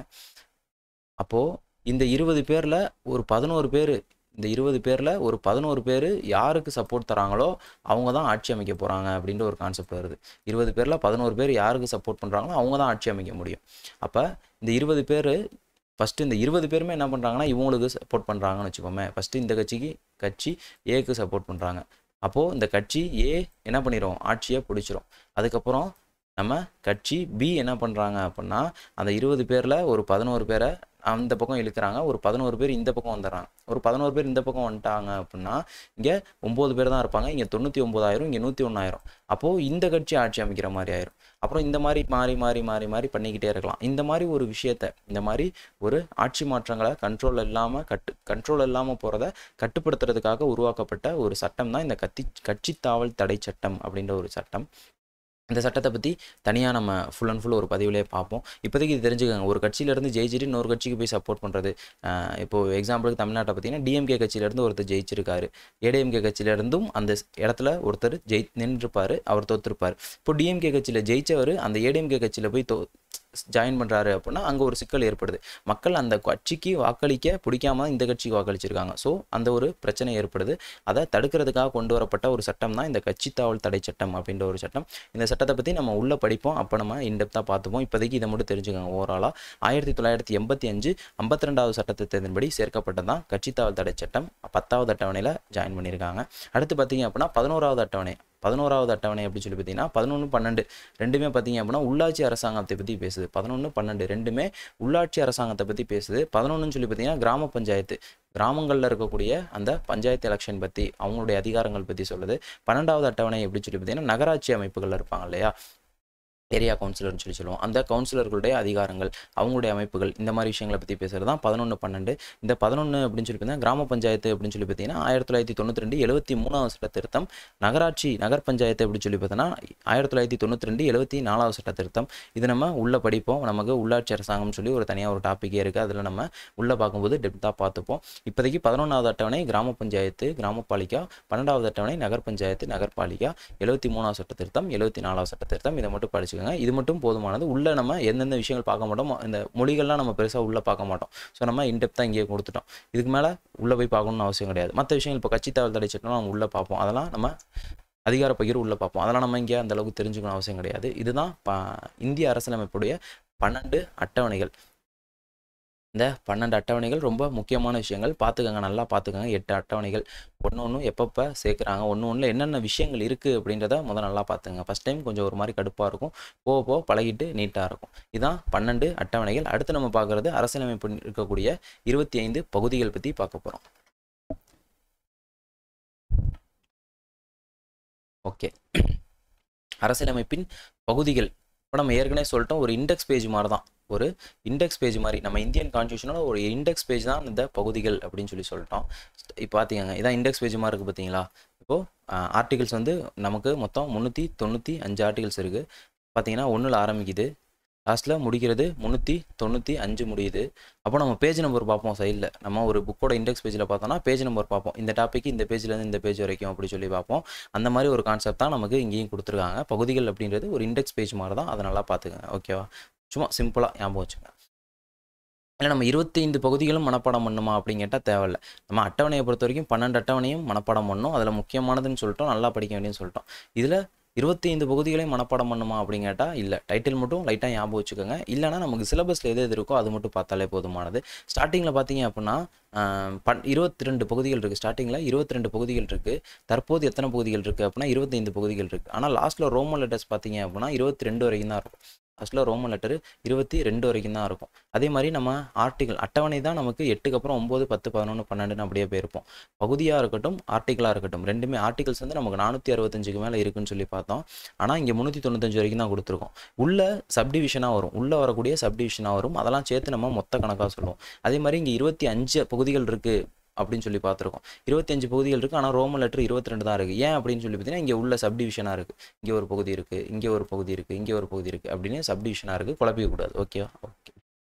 அப்போது இந்த இருபது பேரில் ஒரு பதினோரு பேர் இந்த இருபது பேரில் ஒரு பதினோரு பேர் யாருக்கு சப்போர்ட் தராங்களோ அவங்க தான் ஆட்சி அமைக்க போகிறாங்க அப்படின்ற ஒரு கான்செப்ட் வருது இருபது பேரில் பதினோரு பேர் யாருக்கு சப்போர்ட் பண்ணுறாங்களோ அவங்க தான் ஆட்சி அமைக்க முடியும் அப்போ இந்த இருபது பேர் ஃபஸ்ட்டு இந்த இருபது பேருமே என்ன பண்ணுறாங்கன்னா இவங்களுக்கு சப்போர்ட் பண்ணுறாங்கன்னு வச்சுக்கோமே ஃபஸ்ட்டு இந்த கட்சிக்கு கட்சி ஏக்கு சப்போர்ட் பண்ணுறாங்க அப்போது இந்த கட்சி ஏ என்ன பண்ணிடும் ஆட்சியை பிடிச்சிரும் அதுக்கப்புறம் நம்ம கட்சி பி என்ன பண்ணுறாங்க அப்படின்னா அந்த இருபது பேரில் ஒரு பதினோரு பேரை அந்த பக்கம் இழுக்கிறாங்க ஒரு பதினோரு பேர் இந்த பக்கம் வந்துடுறாங்க ஒரு பதினோரு பேர் இந்த பக்கம் வந்துட்டாங்க அப்படின்னா இங்கே ஒம்பது பேர் தான் இருப்பாங்க இங்கே தொண்ணூற்றி ஒம்பதாயிரம் இங்கே நூற்றி ஒன்றாயிரம் அப்போது இந்த கட்சி ஆட்சி அமைக்கிற மாதிரி ஆயிரும் அப்புறம் இந்த மாதிரி மாறி மாறி மாறி மாறி பண்ணிக்கிட்டே இருக்கலாம் இந்த மாதிரி ஒரு விஷயத்த இந்த மாதிரி ஒரு ஆட்சி மாற்றங்களை கண்ட்ரோல் இல்லாமல் கட்டு கண்ட்ரோல் இல்லாமல் போகிறத கட்டுப்படுத்துறதுக்காக உருவாக்கப்பட்ட ஒரு சட்டம் தான் இந்த கத்தி கட்சி தாவல் தடை சட்டம் அப்படின்ற ஒரு சட்டம் இந்த சட்டத்தை பற்றி தனியாக நம்ம ஃபுல் அண்ட் ஃபுல் ஒரு பதிவிலே பார்ப்போம் இப்போதைக்கு இது தெரிஞ்சுக்கோங்க ஒரு கட்சியிலேருந்து ஜெயிச்சிட்டு இன்னொரு கட்சிக்கு போய் சப்போர்ட் பண்ணுறது இப்போது எக்ஸாம்பிளுக்கு தமிழ்நாட்டை பார்த்தீங்கன்னா டிஎம்கே கட்சியிலேருந்து ஒருத்தர் ஜெயிச்சிருக்காரு ஏடிஎம்கே கட்சியிலேருந்தும் அந்த இடத்துல ஒருத்தர் ஜெயி நின்றுப்பார் அவர் தோற்றுருப்பார் இப்போ டிஎம்கே கட்சியில் ஜெயிச்சவர் அந்த ஏடிஎம்கே கட்சியில் போய் தோ ஜாயின் பண்ணுறாரு அப்படின்னா அங்கே ஒரு சிக்கல் ஏற்படுது மக்கள் அந்த கட்சிக்கு வாக்களிக்க பிடிக்காம இந்த கட்சிக்கு வாக்களிச்சிருக்காங்க ஸோ அந்த ஒரு பிரச்சனை ஏற்படுது அதை தடுக்கிறதுக்காக கொண்டு வரப்பட்ட ஒரு சட்டம் தான் இந்த கட்சி தாவல் தடை சட்டம் அப்படின்ற ஒரு சட்டம் இந்த சட்டத்தை பற்றி நம்ம உள்ளே படிப்போம் அப்போ நம்ம இன்டெப்த்தாக பார்த்துப்போம் இப்போதைக்கு இதை மட்டும் தெரிஞ்சுக்கோங்க ஓவராலாக ஆயிரத்தி தொள்ளாயிரத்தி எண்பத்தி அஞ்சு ஐம்பத்தி ரெண்டாவது சட்டத்திட்டத்தின்படி சேர்க்கப்பட்டது தான் கட்சி தாவல் தடை சட்டம் பத்தாவது அட்டவணையில் ஜாயின் பண்ணியிருக்காங்க அடுத்து பார்த்தீங்க அப்படின்னா பதினோராவது அட்டவணை பதினோராவது அட்டவணை அப்படின்னு சொல்லி பார்த்தீங்கன்னா பதினொன்று பன்னெண்டு ரெண்டுமே பார்த்தீங்க அப்படின்னா உள்ளாட்சி அரசாங்கத்தை பற்றி பேசுது பதினொன்று பன்னெண்டு ரெண்டுமே உள்ளாட்சி அரசாங்கத்தை பற்றி பேசுது பதினொன்றுன்னு சொல்லி பார்த்தீங்கன்னா கிராம பஞ்சாயத்து கிராமங்களில் இருக்கக்கூடிய அந்த பஞ்சாயத்து எலெக்ஷன் பற்றி அவங்களுடைய அதிகாரங்கள் பற்றி சொல்லுது பன்னெண்டாவது அட்டவணை எப்படி சொல்லி பார்த்தீங்கன்னா நகராட்சி அமைப்புகள் இருப்பாங்க இல்லையா ஏரியா கவுன்சிலர்னு சொல்லி சொல்லுவோம் அந்த கவுன்சிலர்களுடைய அதிகாரங்கள் அவங்களுடைய அமைப்புகள் இந்த மாதிரி விஷயங்களை பற்றி பேசுகிறது தான் பதினொன்று பன்னெண்டு இந்த பதினொன்று அப்படின்னு சொல்லி பார்த்தீங்கன்னா கிராம பஞ்சாயத்து அப்படின்னு சொல்லி பார்த்தீங்கன்னா ஆயிரத்தி தொள்ளாயிரத்தி தொண்ணூற்றி ரெண்டு எழுபத்தி மூணாவது சட்ட திருத்தம் நகராட்சி நகர் பஞ்சாயத்து அப்படின்னு சொல்லி பார்த்தோன்னா ஆயிரத்தி தொள்ளாயிரத்தி தொண்ணூற்றி ரெண்டு எழுபத்தி நாலாவது சட்ட திருத்தம் இது நம்ம உள்ளே படிப்போம் நமக்கு உள்ளாட்சி அரசாங்கம்னு சொல்லி ஒரு தனியாக ஒரு டாப்பிக்கே இருக்குது அதில் நம்ம உள்ளே பார்க்கும்போது டெப்த்தாக பார்த்துப்போம் இப்போதைக்கு பதினொன்றாவது அட்டவணை கிராம பஞ்சாயத்து கிராமப்பாலிகா பன்னெண்டாவது அட்டவணை நகர் பஞ்சாயத்து நகர்பாலிகா எழுபத்தி மூணாவது சட்ட திருத்தம் எழுபத்தி நாலாவது சட்ட திருத்தம் இதை மட்டும் படிச்சுக்கோங்க இது மட்டும் போதுமானது உள்ளே நம்ம எந்தெந்த விஷயங்கள் பார்க்க மாட்டோம் இந்த மொழிகள்லாம் நம்ம பெருசாக உள்ளே பார்க்க மாட்டோம் ஸோ நம்ம இன்டெப்த்தாக இங்கேயே கொடுத்துட்டோம் இதுக்கு மேலே உள்ளே போய் பார்க்கணும்னு அவசியம் கிடையாது மற்ற விஷயங்கள் இப்போ கட்சி தாவல் தடை சட்டம் நம்ம உள்ளே பார்ப்போம் அதெல்லாம் நம்ம அதிகார பகிர்வு உள்ளே பார்ப்போம் அதெல்லாம் நம்ம இங்கே அந்த அளவுக்கு தெரிஞ்சுக்கணும் அவசியம் கிடையாது இதுதான் ப இந்திய அரசியலமைப்புடைய பன்னெண்டு அட்டவணைகள் இந்த பன்னெண்டு அட்டவணைகள் ரொம்ப முக்கியமான விஷயங்கள் பார்த்துக்கங்க நல்லா பார்த்துக்கங்க எட்டு அட்டவணைகள் ஒன்று ஒன்று எப்பப்போ சேர்க்குறாங்க ஒன்று ஒன்றில் என்னென்ன விஷயங்கள் இருக்குது அப்படின்றத முதல்ல நல்லா பார்த்துங்க ஃபஸ்ட் டைம் கொஞ்சம் ஒரு மாதிரி கடுப்பாக இருக்கும் போக போக பழகிட்டு நீட்டாக இருக்கும் இதான் பன்னெண்டு அட்டவணைகள் அடுத்து நம்ம பார்க்குறது அரசியலமைப்பு இருக்கக்கூடிய இருபத்தி ஐந்து பகுதிகள் பற்றி பார்க்க போகிறோம் ஓகே அரசியலமைப்பின் பகுதிகள் இப்போ நம்ம ஏற்கனவே சொல்லிட்டோம் ஒரு இண்டெக்ஸ் பேஜ் மாதிரி தான் ஒரு இண்டெக்ஸ் பேஜ் மாதிரி நம்ம இந்தியன் கான்ஸ்டியூஷனோட ஒரு இண்டெக்ஸ் பேஜ் தான் இந்த பகுதிகள் அப்படின்னு சொல்லி சொல்லிட்டோம் இப்போ பார்த்திங்க இதான் இண்டெக்ஸ் பேஜ் மாதிரி இருக்குது பார்த்தீங்களா இப்போது ஆர்டிகல்ஸ் வந்து நமக்கு மொத்தம் முந்நூற்றி தொண்ணூற்றி அஞ்சு ஆர்டிகல்ஸ் இருக்குது பார்த்தீங்கன்னா ஒன்றில் ஆரம்பிக்குது லாஸ்ட்டில் முடிக்கிறது முந்நூற்றி தொண்ணூற்றி அஞ்சு முடியுது அப்போ நம்ம பேஜ் நம்பர் பார்ப்போம் சைடில் நம்ம ஒரு புக்கோட இண்டெக்ஸ் பேஜில் பார்த்தோம்னா பேஜ் நம்பர் பார்ப்போம் இந்த டாபிக் இந்த பேஜ்லேருந்து இந்த பேஜ் வரைக்கும் அப்படி சொல்லி பார்ப்போம் அந்த மாதிரி ஒரு கான்செப்ட் தான் நமக்கு இங்கேயும் கொடுத்துருக்காங்க பகுதிகள் அப்படின்றது ஒரு இண்டெக்ஸ் பேஜ் மாதிரி தான் அதை நல்லா பார்த்துக்கங்க ஓகேவா சும்மா சிம்பிளாக ஞாபகம் வச்சுங்க இல்லை நம்ம இருபத்தைந்து பகுதிகளும் மனப்பாடம் பண்ணுமா அப்படின்னு கேட்டால் தேவையில்ல நம்ம அட்டவணையை பொறுத்த வரைக்கும் பன்னெண்டு அட்டவணையும் மனப்பாடம் பண்ணணும் அதில் முக்கியமானதுன்னு சொல்லிட்டோம் நல்லா படிக்க வேண்டியன்னு சொல்லிட்டோம் இதில் இருபத்தி ஐந்து பகுதிகளையும் மனப்பாடம் பண்ணுமா அப்படின்னு கேட்டால் இல்லை டைட்டில் மட்டும் லைட்டாக ஞாபகம் வச்சுக்கோங்க இல்லைனா நமக்கு சிலபஸில் எது எது இருக்கோ அது மட்டும் பார்த்தாலே போதுமானது ஸ்டார்டிங்கில் பார்த்தீங்க அப்படின்னா பன் இருபத்தி ரெண்டு பகுதிகள் இருக்குது ஸ்டார்டிங்கில் இருபத்தி ரெண்டு பகுதிகள் இருக்குது தற்போது எத்தனை பகுதிகள் இருக்குது அப்படின்னா இருபத்தைந்து பகுதிகள் இருக்குது ஆனால் லாஸ்ட்டில் ரோமன் லெட்டர்ஸ் பார்த்தீங்க அப்படின்னா இருபத்தி ரெண்டு வரைக்கும் தான் இருக்கும் ஃபஸ்ட்டில் ரோமன் லெட்டர் இருபத்தி ரெண்டு வரைக்கும் தான் இருக்கும் அதே மாதிரி நம்ம ஆர்டிகல் அட்டவணை தான் நமக்கு எட்டுக்கு அப்புறம் ஒம்பது பத்து பதினொன்று பன்னெண்டுன்னு அப்படியே போயிருப்போம் பகுதியாக இருக்கட்டும் ஆர்டிக்கலாக இருக்கட்டும் ரெண்டுமே ஆர்டிகல்ஸ் வந்து நமக்கு நானூற்றி அறுபத்தஞ்சுக்கு மேலே இருக்குன்னு சொல்லி பார்த்தோம் ஆனால் இங்கே முந்நூற்றி தொண்ணூத்தஞ்சு வரைக்கும் தான் கொடுத்துருக்கோம் உள்ள சப்டிவிஷனாக வரும் உள்ளே வரக்கூடிய சப்டிவிஷனாக வரும் அதெல்லாம் சேர்த்து நம்ம மொத்த கணக்காக சொல்லுவோம் அதே மாதிரி இங்கே இருபத்தி அஞ்சு பகுதிகள் இருக்குது அப்படின்னு சொல்லி பார்த்துருக்கோம் இருபத்தஞ்சு பகுதிகள் இருக்குது ஆனால் ரோமன் லெட்டர் இருபத்தி ரெண்டு தான் இருக்குது ஏன் அப்படின்னு சொல்லி பார்த்தீங்கன்னா இங்கே உள்ள சப்டிவிஷனாக இருக்குது இங்கே ஒரு பகுதி இருக்குது இங்கே ஒரு பகுதி இருக்குது இங்கே ஒரு பகுதி இருக்குது அப்படின்னு சப்டிவிஷனாக இருக்குது குழப்பிக்கக்கூடாது ஓகேவா ஓகே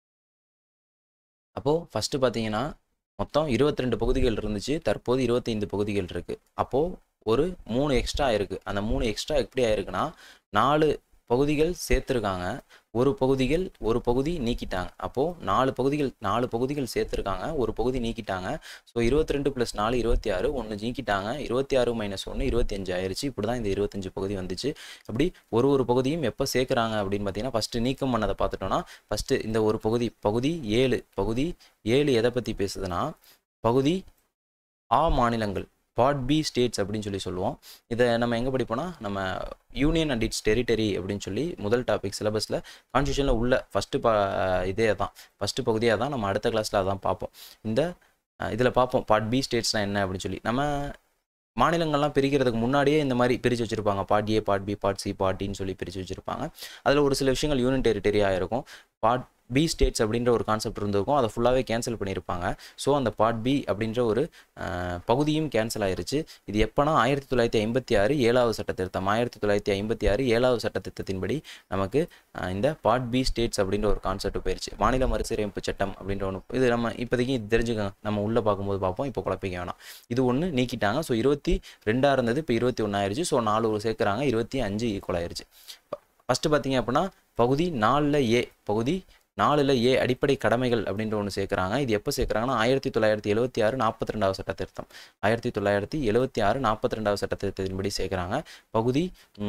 அப்போது ஃபஸ்ட்டு பார்த்தீங்கன்னா மொத்தம் இருபத்தி ரெண்டு பகுதிகள் இருந்துச்சு தற்போது இருபத்தைந்து பகுதிகள் இருக்குது அப்போது ஒரு மூணு எக்ஸ்ட்ரா இருக்குது அந்த மூணு எக்ஸ்ட்ரா எப்படி ஆயிருக்குன்னா நாலு பகுதிகள் சேர்த்துருக்காங்க ஒரு பகுதிகள் ஒரு பகுதி நீக்கிட்டாங்க அப்போது நாலு பகுதிகள் நாலு பகுதிகள் சேர்த்துருக்காங்க ஒரு பகுதி நீக்கிட்டாங்க ஸோ இருபத்தி ரெண்டு ப்ளஸ் நாலு இருபத்தி ஆறு ஒன்று நீக்கிட்டாங்க இருபத்தி ஆறு மைனஸ் ஒன்று இருபத்தி அஞ்சு ஆயிடுச்சு இப்படி தான் இந்த இருபத்தஞ்சு பகுதி வந்துச்சு அப்படி ஒரு ஒரு பகுதியும் எப்போ சேர்க்குறாங்க அப்படின்னு பார்த்தீங்கன்னா ஃபஸ்ட்டு நீக்கம் பண்ணதை பார்த்துட்டோன்னா ஃபஸ்ட்டு இந்த ஒரு பகுதி பகுதி ஏழு பகுதி ஏழு எதை பற்றி பேசுதுன்னா பகுதி ஆ மாநிலங்கள் பார்ட் பி ஸ்டேட்ஸ் அப்படின்னு சொல்லி சொல்லுவோம் இதை நம்ம எங்கே படிப்போம்னா நம்ம யூனியன் அண்ட் இட்ஸ் டெரிட்டரி அப்படின்னு சொல்லி முதல் டாபிக் சிலபஸில் கான்ஸ்டியூஷனில் உள்ள ஃபஸ்ட்டு பா இதே தான் ஃபஸ்ட்டு பகுதியாக தான் நம்ம அடுத்த கிளாஸில் அதான் பார்ப்போம் இந்த இதில் பார்ப்போம் பார்ட் பி ஸ்டேட்ஸ்னால் என்ன அப்படின்னு சொல்லி நம்ம மாநிலங்கள்லாம் பிரிக்கிறதுக்கு முன்னாடியே இந்த மாதிரி பிரித்து வச்சுருப்பாங்க part A part B part C part டின்னு சொல்லி பிரித்து வச்சுருப்பாங்க அதில் ஒரு சில விஷயங்கள் யூனியன் டெரிட்டரியாக இருக்கும் பார்ட் பி ஸ்டேட்ஸ் அப்படின்ற ஒரு கான்செப்ட் இருந்திருக்கும் அதை ஃபுல்லாகவே கேன்சல் பண்ணியிருப்பாங்க ஸோ அந்த பார்ட் பி அப்படின்ற ஒரு பகுதியும் கேன்சல் ஆயிருச்சு இது எப்போனா ஆயிரத்தி தொள்ளாயிரத்தி ஐம்பத்தி ஆறு ஏழாவது சட்ட திருத்தம் ஆயிரத்தி தொள்ளாயிரத்தி ஐம்பத்தி ஆறு ஏழாவது சட்ட திருத்தத்தின்படி நமக்கு இந்த பார்ட் பி ஸ்டேட்ஸ் அப்படின்ற ஒரு கான்செப்ட் போயிருச்சு மாநில மறுசீரமைப்பு சட்டம் அப்படின்ற ஒன்று இது நம்ம இப்போதைக்கு இது தெரிஞ்சுக்கோங்க நம்ம உள்ளே பார்க்கும்போது பார்ப்போம் இப்போ குழப்பிக்க வேணாம் இது ஒன்று நீக்கிட்டாங்க ஸோ இருபத்தி ரெண்டாக இருந்தது இப்போ இருபத்தி ஒன்று ஆயிருச்சு ஸோ நாலு ஒரு சேர்க்குறாங்க இருபத்தி அஞ்சு ஈக்குவல் ஆயிருச்சு ஃபஸ்ட்டு பார்த்தீங்க அப்படின்னா பகுதி நாலில் ஏ பகுதி நாலில் ஏ அடிப்படை கடமைகள் அப்படின்ற ஒன்று சேர்க்குறாங்க இது எப்போ சேர்க்குறாங்கன்னா ஆயிரத்தி தொள்ளாயிரத்தி எழுபத்தி ஆறு நாற்பத்தி ரெண்டாவது சட்ட திருத்தம் ஆயிரத்தி தொள்ளாயிரத்தி எழுபத்தி ஆறு நாற்பத்தி ரெண்டாவது சட்ட திருத்தத்தின்படி சேர்க்குறாங்க பகுதி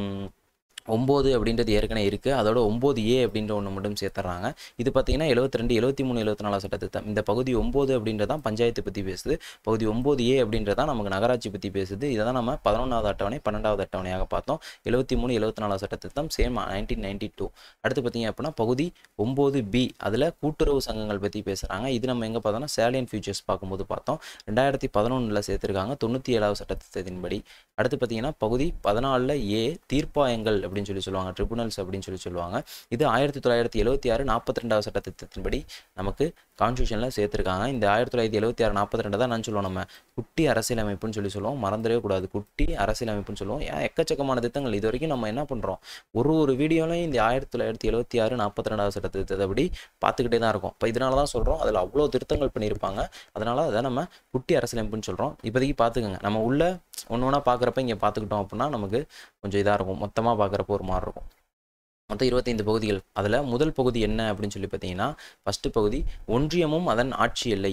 ஒம்பது அப்படின்றது ஏற்கனவே இருக்குது அதோட ஒம்பது ஏ அப்படின்ற ஒன்று மட்டும் சேர்த்துறாங்க இது பார்த்தீங்கன்னா எழுபத்தி ரெண்டு எழுபத்தி மூணு எழுபத்தி நாலாம் சட்ட திருத்தம் இந்த பகுதி ஒம்பது அப்படின்றதான் பஞ்சாயத்து பற்றி பேசுது பகுதி ஒம்பது ஏ அப்படின்றதான் நமக்கு நகராட்சி பற்றி பேசுது இதை தான் நம்ம பதினொன்றாவது அட்டவணை பன்னெண்டாவது அட்டவணையாக பார்த்தோம் எழுபத்தி மூணு எழுபத்தி நாலாம் சட்ட திருத்தம் சேம் நைன்டீன் நைன்டி டூ அடுத்து பார்த்தீங்க அப்படின்னா பகுதி ஒம்பது பி அதில் கூட்டுறவு சங்கங்கள் பற்றி பேசுகிறாங்க இது நம்ம எங்கே பார்த்தோம்னா சேலியன் ஃபியூச்சர்ஸ் பார்க்கும்போது பார்த்தோம் ரெண்டாயிரத்தி பதினொன்றில் சேர்த்துருக்காங்க தொண்ணூற்றி ஏழாவது சட்ட திருத்தத்தின்படி அடுத்து பார்த்தீங்கன்னா பகுதி பதினாலில் ஏ தீர்ப்பாயங்கள் அப்படின்னு சொல்லி சொல்லுவாங்க ட்ரிபுனல்ஸ் அப்படின்னு சொல்லி சொல்லுவாங்க இது ஆயிரத்தி தொள்ளாயிரத்தி எழுபத்தி ஆறு நாற்பத்தி ரெண்டாவது சட்ட திட்டத்தின்படி நமக்கு கான்ஸ்டியூஷனில் சேர்த்துருக்காங்க இந்த ஆயிரத்தி தொள்ளாயிரத்தி எழுபத்தி ஆறு நாற்பத்தி ரெண்டு தான் நான் சொல்லுவோம் நம்ம குட்டி அரசியலமைப்புன்னு சொல்லி சொல்லுவோம் மறந்துடவே கூடாது குட்டி அரசியலமைப்புன்னு சொல்லுவோம் ஏன் எக்கச்சக்கமான திட்டங்கள் இது வரைக்கும் நம்ம என்ன பண்ணுறோம் ஒரு ஒரு வீடியோலையும் இந்த ஆயிரத்தி தொள்ளாயிரத்தி எழுபத்தி ஆறு நாற்பத்தி ரெண்டாவது சட்ட திட்டத்தபடி பார்த்துக்கிட்டே தான் இருக்கும் இப்போ இதனால தான் சொல்கிறோம் அதில் அவ்வளோ திருத்தங்கள் பண்ணியிருப்பாங்க அதனால் அதை நம்ம குட்டி அரசியலமைப்புன்னு சொல்கிறோம் இப்போதைக்கு பார்த்துக்கோங்க நம்ம உள்ள ஒன்று ஒன்றா பார்க்குறப்ப இங்கே பார்த்துக்கிட்டோம் அப்படின்னா நமக்கு கொஞ்சம் இதாக இருக்கும் மொத்தமாக பார்க்குறப்போ ஒரு மாதிரி இருக்கும் மொத்தம் இருபத்தைந்து பகுதிகள் அதில் முதல் பகுதி என்ன அப்படின்னு சொல்லி பார்த்தீங்கன்னா ஃபஸ்ட்டு பகுதி ஒன்றியமும் அதன் ஆட்சி எல்லையும்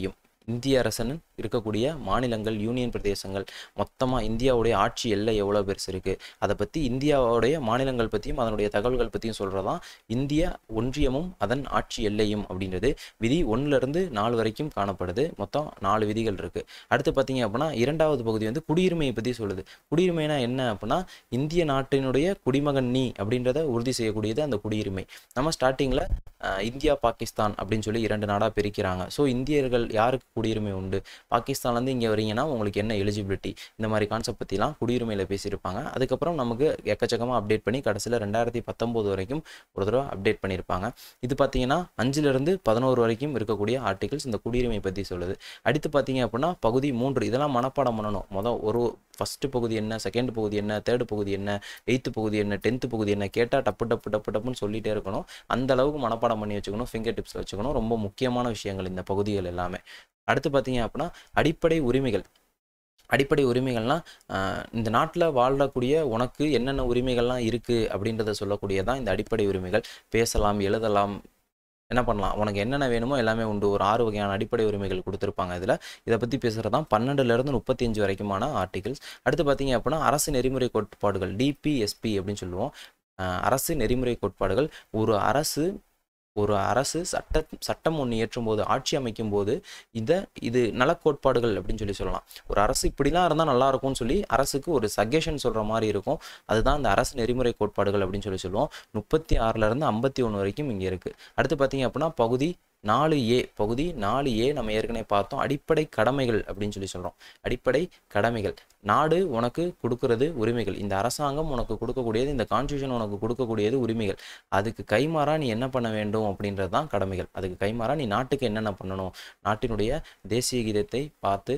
இந்திய அரசன் இருக்கக்கூடிய மாநிலங்கள் யூனியன் பிரதேசங்கள் மொத்தமாக இந்தியாவுடைய ஆட்சி எல்லை எவ்வளோ பெருசு இருக்குது அதை பற்றி இந்தியாவுடைய மாநிலங்கள் பற்றியும் அதனுடைய தகவல்கள் பற்றியும் சொல்கிறதான் இந்திய ஒன்றியமும் அதன் ஆட்சி எல்லையும் அப்படின்றது விதி ஒன்றுலேருந்து நாலு வரைக்கும் காணப்படுது மொத்தம் நாலு விதிகள் இருக்குது அடுத்து பார்த்தீங்க அப்படின்னா இரண்டாவது பகுதி வந்து குடியுரிமையை பற்றி சொல்லுது குடியுரிமைனா என்ன அப்படின்னா இந்திய நாட்டினுடைய குடிமகன் நீ அப்படின்றத உறுதி செய்யக்கூடியது அந்த குடியுரிமை நம்ம ஸ்டார்டிங்கில் இந்தியா பாகிஸ்தான் அப்படின்னு சொல்லி இரண்டு நாடாக பிரிக்கிறாங்க ஸோ இந்தியர்கள் யாருக்கு குடியுரிமை உண்டு பாகிஸ்தான்லேருந்து இங்கே வரீங்கன்னா உங்களுக்கு என்ன எலிஜிபிலிட்டி இந்த மாதிரி கான்செப்ட் பற்றிலாம் குடியுரிமையில் பேசியிருப்பாங்க அதுக்கப்புறம் நமக்கு எக்கச்சக்கமாக அப்டேட் பண்ணி கடைசியில் ரெண்டாயிரத்தி பத்தொம்போது வரைக்கும் ஒரு தடவை அப்டேட் பண்ணியிருப்பாங்க இது பார்த்தீங்கன்னா அஞ்சுலேருந்து பதினோரு வரைக்கும் இருக்கக்கூடிய ஆர்டிகல்ஸ் இந்த குடியுரிமை பற்றி சொல்லுது அடுத்து பார்த்தீங்க அப்படின்னா பகுதி மூன்று இதெல்லாம் மனப்பாடம் பண்ணணும் மொதல் ஒரு ஃபஸ்ட்டு பகுதி என்ன செகண்ட் பகுதி என்ன தேர்டு பகுதி என்ன எயித்து பகுதி என்ன டென்த்து பகுதி என்ன கேட்டால் டப்பு டப்பு டப்பு டப்புன்னு சொல்லிகிட்டே இருக்கணும் அந்த அளவுக்கு மனப்பாடம் பண்ணி வச்சுக்கணும் ஃபிங்கர் டிப்ஸில் வச்சுக்கணும் ரொம்ப முக்கியமான விஷயங்கள் இந்த பகுதிகள் எல்லாமே அடுத்து பார்த்தீங்க அப்படின்னா அடிப்படை உரிமைகள் அடிப்படை உரிமைகள்லாம் இந்த நாட்டில் வாழக்கூடிய உனக்கு என்னென்ன உரிமைகள்லாம் இருக்குது அப்படின்றத சொல்லக்கூடியதான் இந்த அடிப்படை உரிமைகள் பேசலாம் எழுதலாம் என்ன பண்ணலாம் உனக்கு என்னென்ன வேணுமோ எல்லாமே உண்டு ஒரு ஆறு வகையான அடிப்படை உரிமைகள் கொடுத்துருப்பாங்க இதில் இதை பற்றி பேசுகிறது தான் பன்னெண்டுலேருந்து முப்பத்தி அஞ்சு வரைக்குமான ஆர்டிகல்ஸ் அடுத்து பார்த்தீங்க அப்படின்னா அரசு நெறிமுறை கோட்பாடுகள் டிபிஎஸ்பி அப்படின்னு சொல்லுவோம் அரசு நெறிமுறை கோட்பாடுகள் ஒரு அரசு ஒரு அரசு சட்ட சட்டம் ஒன்று இயற்றும் போது ஆட்சி அமைக்கும் போது இதை இது நலக்கோட்பாடுகள் அப்படின்னு சொல்லி சொல்லலாம் ஒரு அரசு இப்படிலாம் இருந்தால் நல்லா இருக்கும்னு சொல்லி அரசுக்கு ஒரு சஜஷன் சொல்கிற மாதிரி இருக்கும் அதுதான் இந்த அரசு நெறிமுறை கோட்பாடுகள் அப்படின்னு சொல்லி சொல்லுவோம் முப்பத்தி ஆறுலேருந்து ஐம்பத்தி ஒன்று வரைக்கும் இங்கே இருக்குது அடுத்து பார்த்தீங்க அப்படின்னா பகுதி நாலு ஏ பகுதி நாலு ஏ நம்ம ஏற்கனவே பார்த்தோம் அடிப்படை கடமைகள் அப்படின்னு சொல்லி சொல்கிறோம் அடிப்படை கடமைகள் நாடு உனக்கு கொடுக்கறது உரிமைகள் இந்த அரசாங்கம் உனக்கு கொடுக்கக்கூடியது இந்த கான்ஸ்டியூஷன் உனக்கு கொடுக்கக்கூடியது உரிமைகள் அதுக்கு கைமாறா நீ என்ன பண்ண வேண்டும் அப்படின்றது தான் கடமைகள் அதுக்கு கைமாறா நீ நாட்டுக்கு என்னென்ன பண்ணணும் நாட்டினுடைய தேசிய கீதத்தை பார்த்து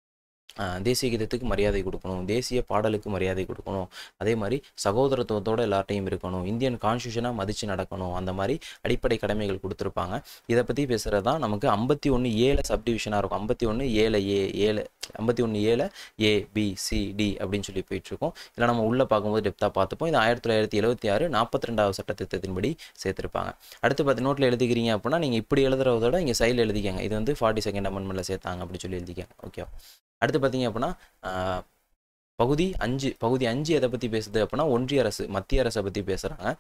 தேசிய கீதத்துக்கு மரியாதை கொடுக்கணும் தேசிய பாடலுக்கு மரியாதை கொடுக்கணும் அதே மாதிரி சகோதரத்துவத்தோடு எல்லார்ட்டையும் இருக்கணும் இந்தியன் கான்ஸ்டியூஷனாக மதித்து நடக்கணும் அந்த மாதிரி அடிப்படை கடமைகள் கொடுத்துருப்பாங்க இதை பற்றி பேசுகிறது தான் நமக்கு ஐம்பத்தி ஒன்று ஏழு சப்டிவிஷனாக இருக்கும் ஐம்பத்தி ஒன்று ஏழு ஏ ஏழு ஐம்பத்தி ஒன்று ஏழு ஏ பி சி டி அப்படின்னு சொல்லி போயிட்டுருக்கோம் இல்லை நம்ம உள்ளே பார்க்கும்போது டெப்த்தாக பார்த்துப்போம் இது ஆயிரத்தி தொள்ளாயிரத்தி எழுபத்தி ஆறு நாற்பத்தி ரெண்டாவது சட்டத்திட்டத்தின்படி சேர்த்துருப்பாங்க அடுத்து பார்த்து நோட்டில் எழுதிக்கிறீங்க அப்படின்னா நீங்கள் இப்படி எழுதுறதோட இங்கே சைடில் எழுதிக்கங்க இது வந்து ஃபார்ட்டி செகண்ட் அமெண்ட்மெண்ட்டில் சேர்த்தாங்க அப்படின்னு சொல்லி எழுதிக்கங்க ஓகே அடுத்து பார்த்தீங்க அப்படின்னா பகுதி அஞ்சு பகுதி அஞ்சு எதை பற்றி பேசுது அப்படின்னா ஒன்றிய அரசு மத்திய அரசை பற்றி பேசுகிறாங்க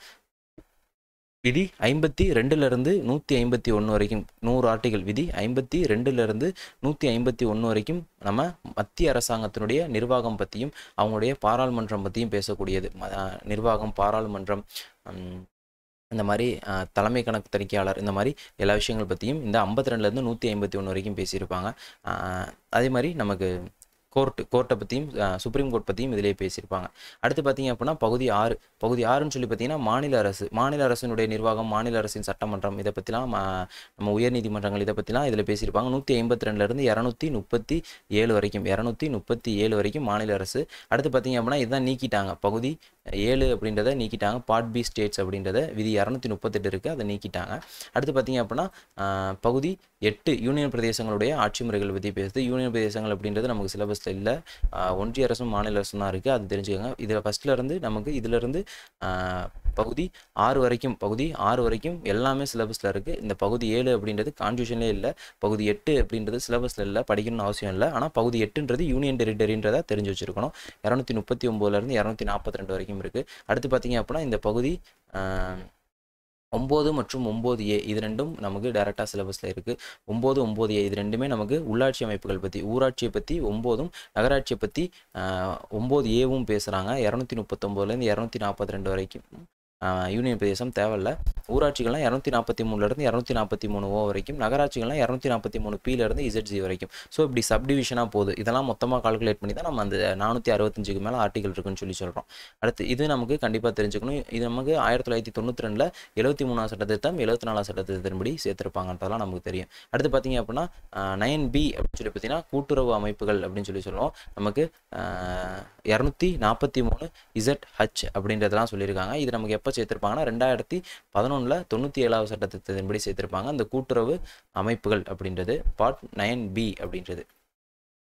விதி ஐம்பத்தி ரெண்டுலேருந்து நூற்றி ஐம்பத்தி ஒன்று வரைக்கும் நூறு ஆர்டிகள் விதி ஐம்பத்தி ரெண்டுலேருந்து நூற்றி ஐம்பத்தி ஒன்று வரைக்கும் நம்ம மத்திய அரசாங்கத்தினுடைய நிர்வாகம் பற்றியும் அவங்களுடைய பாராளுமன்றம் பற்றியும் பேசக்கூடியது நிர்வாகம் பாராளுமன்றம் இந்த மாதிரி தலைமை கணக்கு தணிக்கையாளர் இந்த மாதிரி எல்லா விஷயங்கள் பற்றியும் இந்த ஐம்பத்தி ரெண்டுலேருந்து நூற்றி ஐம்பத்தி ஒன்று வரைக்கும் பேசியிருப்பாங்க அதே மாதிரி நமக்கு கோர்ட்டு கோர்ட்டை பற்றியும் சுப்ரீம் கோர்ட் பற்றியும் இதிலே பேசியிருப்பாங்க அடுத்து பார்த்தீங்க அப்படின்னா பகுதி ஆறு பகுதி ஆறுன்னு சொல்லி பார்த்தீங்கன்னா மாநில அரசு மாநில அரசினுடைய நிர்வாகம் மாநில அரசின் சட்டமன்றம் இதை பற்றிலாம் நம்ம உயர்நீதிமன்றங்கள் இதை பற்றிலாம் இதில் பேசியிருப்பாங்க நூற்றி ஐம்பத்தி ரெண்டுலேருந்து இரநூத்தி முப்பத்தி ஏழு வரைக்கும் இரநூத்தி முப்பத்தி ஏழு வரைக்கும் மாநில அரசு அடுத்து பார்த்தீங்க அப்படின்னா இதுதான் நீக்கிட்டாங்க பகுதி ஏழு அப்படின்றத நீக்கிட்டாங்க பார்ட் பி ஸ்டேட்ஸ் அப்படின்றத விதி இரநூத்தி முப்பத்தெட்டு இருக்குது அதை நீக்கிட்டாங்க அடுத்து பார்த்தீங்க அப்படின்னா பகுதி எட்டு யூனியன் பிரதேசங்களுடைய ஆட்சி முறைகள் பற்றி பேசுது யூனியன் பிரதேசங்கள் அப்படின்றது நமக்கு சிலபஸில் இல்லை ஒன்றிய அரசும் மாநில அரசும் தான் இருக்குது அது தெரிஞ்சுக்கோங்க இதில் ஃபஸ்ட்லேருந்து நமக்கு இதிலிருந்து பகுதி ஆறு வரைக்கும் பகுதி ஆறு வரைக்கும் எல்லாமே சிலபஸில் இருக்குது இந்த பகுதி ஏழு அப்படின்றது கான்ஸ்டியூஷன்லேயே இல்லை பகுதி எட்டு அப்படின்றது சிலபஸில் இல்லை படிக்கணும்னு அவசியம் இல்லை ஆனால் பகுதி எட்டுன்றது யூனியன் டெரிட்டரின்றதை தெரிஞ்சு வச்சுருக்கணும் இரநூத்தி முப்பத்தி ஒம்போதுலேருந்து இரநூத்தி நாற்பத்தி ரெண்டு வரைக்கும் இருக்குது அடுத்து பார்த்தீங்க அப்படின்னா இந்த பகுதி ஒம்பது மற்றும் ஒம்பது ஏ இது ரெண்டும் நமக்கு டேரெக்டாக சிலபஸில் இருக்குது ஒம்பது ஒம்பது ஏ இது ரெண்டுமே நமக்கு உள்ளாட்சி அமைப்புகள் பற்றி ஊராட்சியை பற்றி ஒம்போதும் நகராட்சியை பற்றி ஒம்பது ஏவும் பேசுகிறாங்க இரநூத்தி முப்பத்தொம்போதுலேருந்து இரநூத்தி நாற்பத்தி ரெண்டு வரைக்கும் யூனியன் பிரதேசம் தேவையில்ல ஊராட்சிகள்லாம் இரநூத்தி நாற்பத்தி மூணுலேருந்து இரநூத்தி நாற்பத்தி மூணு ஓ வரைக்கும் நகராட்சிகள்லாம் இரநூத்தி நாற்பத்தி மூணு பிலேருந்து இசட்ஜி வரைக்கும் ஸோ இப்படி சப்டிவிஷனாக போகுது இதெல்லாம் மொத்தமாக கால்குலேட் பண்ணி தான் நம்ம அந்த நானூற்றி அறுபத்தஞ்சுக்கு மேலே ஆர்டிகல் இருக்குன்னு சொல்லி சொல்கிறோம் அடுத்து இது நமக்கு கண்டிப்பாக தெரிஞ்சுக்கணும் இது நமக்கு ஆயிரத்தி தொள்ளாயிரத்தி தொண்ணூற்றி ரெண்டில் எழுபத்தி மூணாவது சட்டத்திட்டம் எழுபத்தி நாலாவது சட்டத்திட்டத்தின்படி சேர்த்துருப்பாங்கன்றதெல்லாம் நமக்கு தெரியும் அடுத்து பார்த்தீங்க அப்படின்னா நயன் பி அப்படின்னு சொல்லி பார்த்தீங்கன்னா கூட்டுறவு அமைப்புகள் அப்படின்னு சொல்லி சொல்லுவோம் நமக்கு இரநூத்தி நாற்பத்தி மூணு இசட் ஹச் அப்படின்றதெல்லாம் சொல்லியிருக்காங்க இது நமக்கு எப்போ சேர்த்துருப்பாங்கன்னா ரெண்டாயிரத்தி பதினொன்றில் தொண்ணூற்றி ஏழாவது சட்டத்திட்டத்தின்படி சேர்த்துருப்பாங்க அந்த கூட்டுறவு அமைப்புகள் அப்படின்றது பார்ட் நயன் பி அப்படின்றது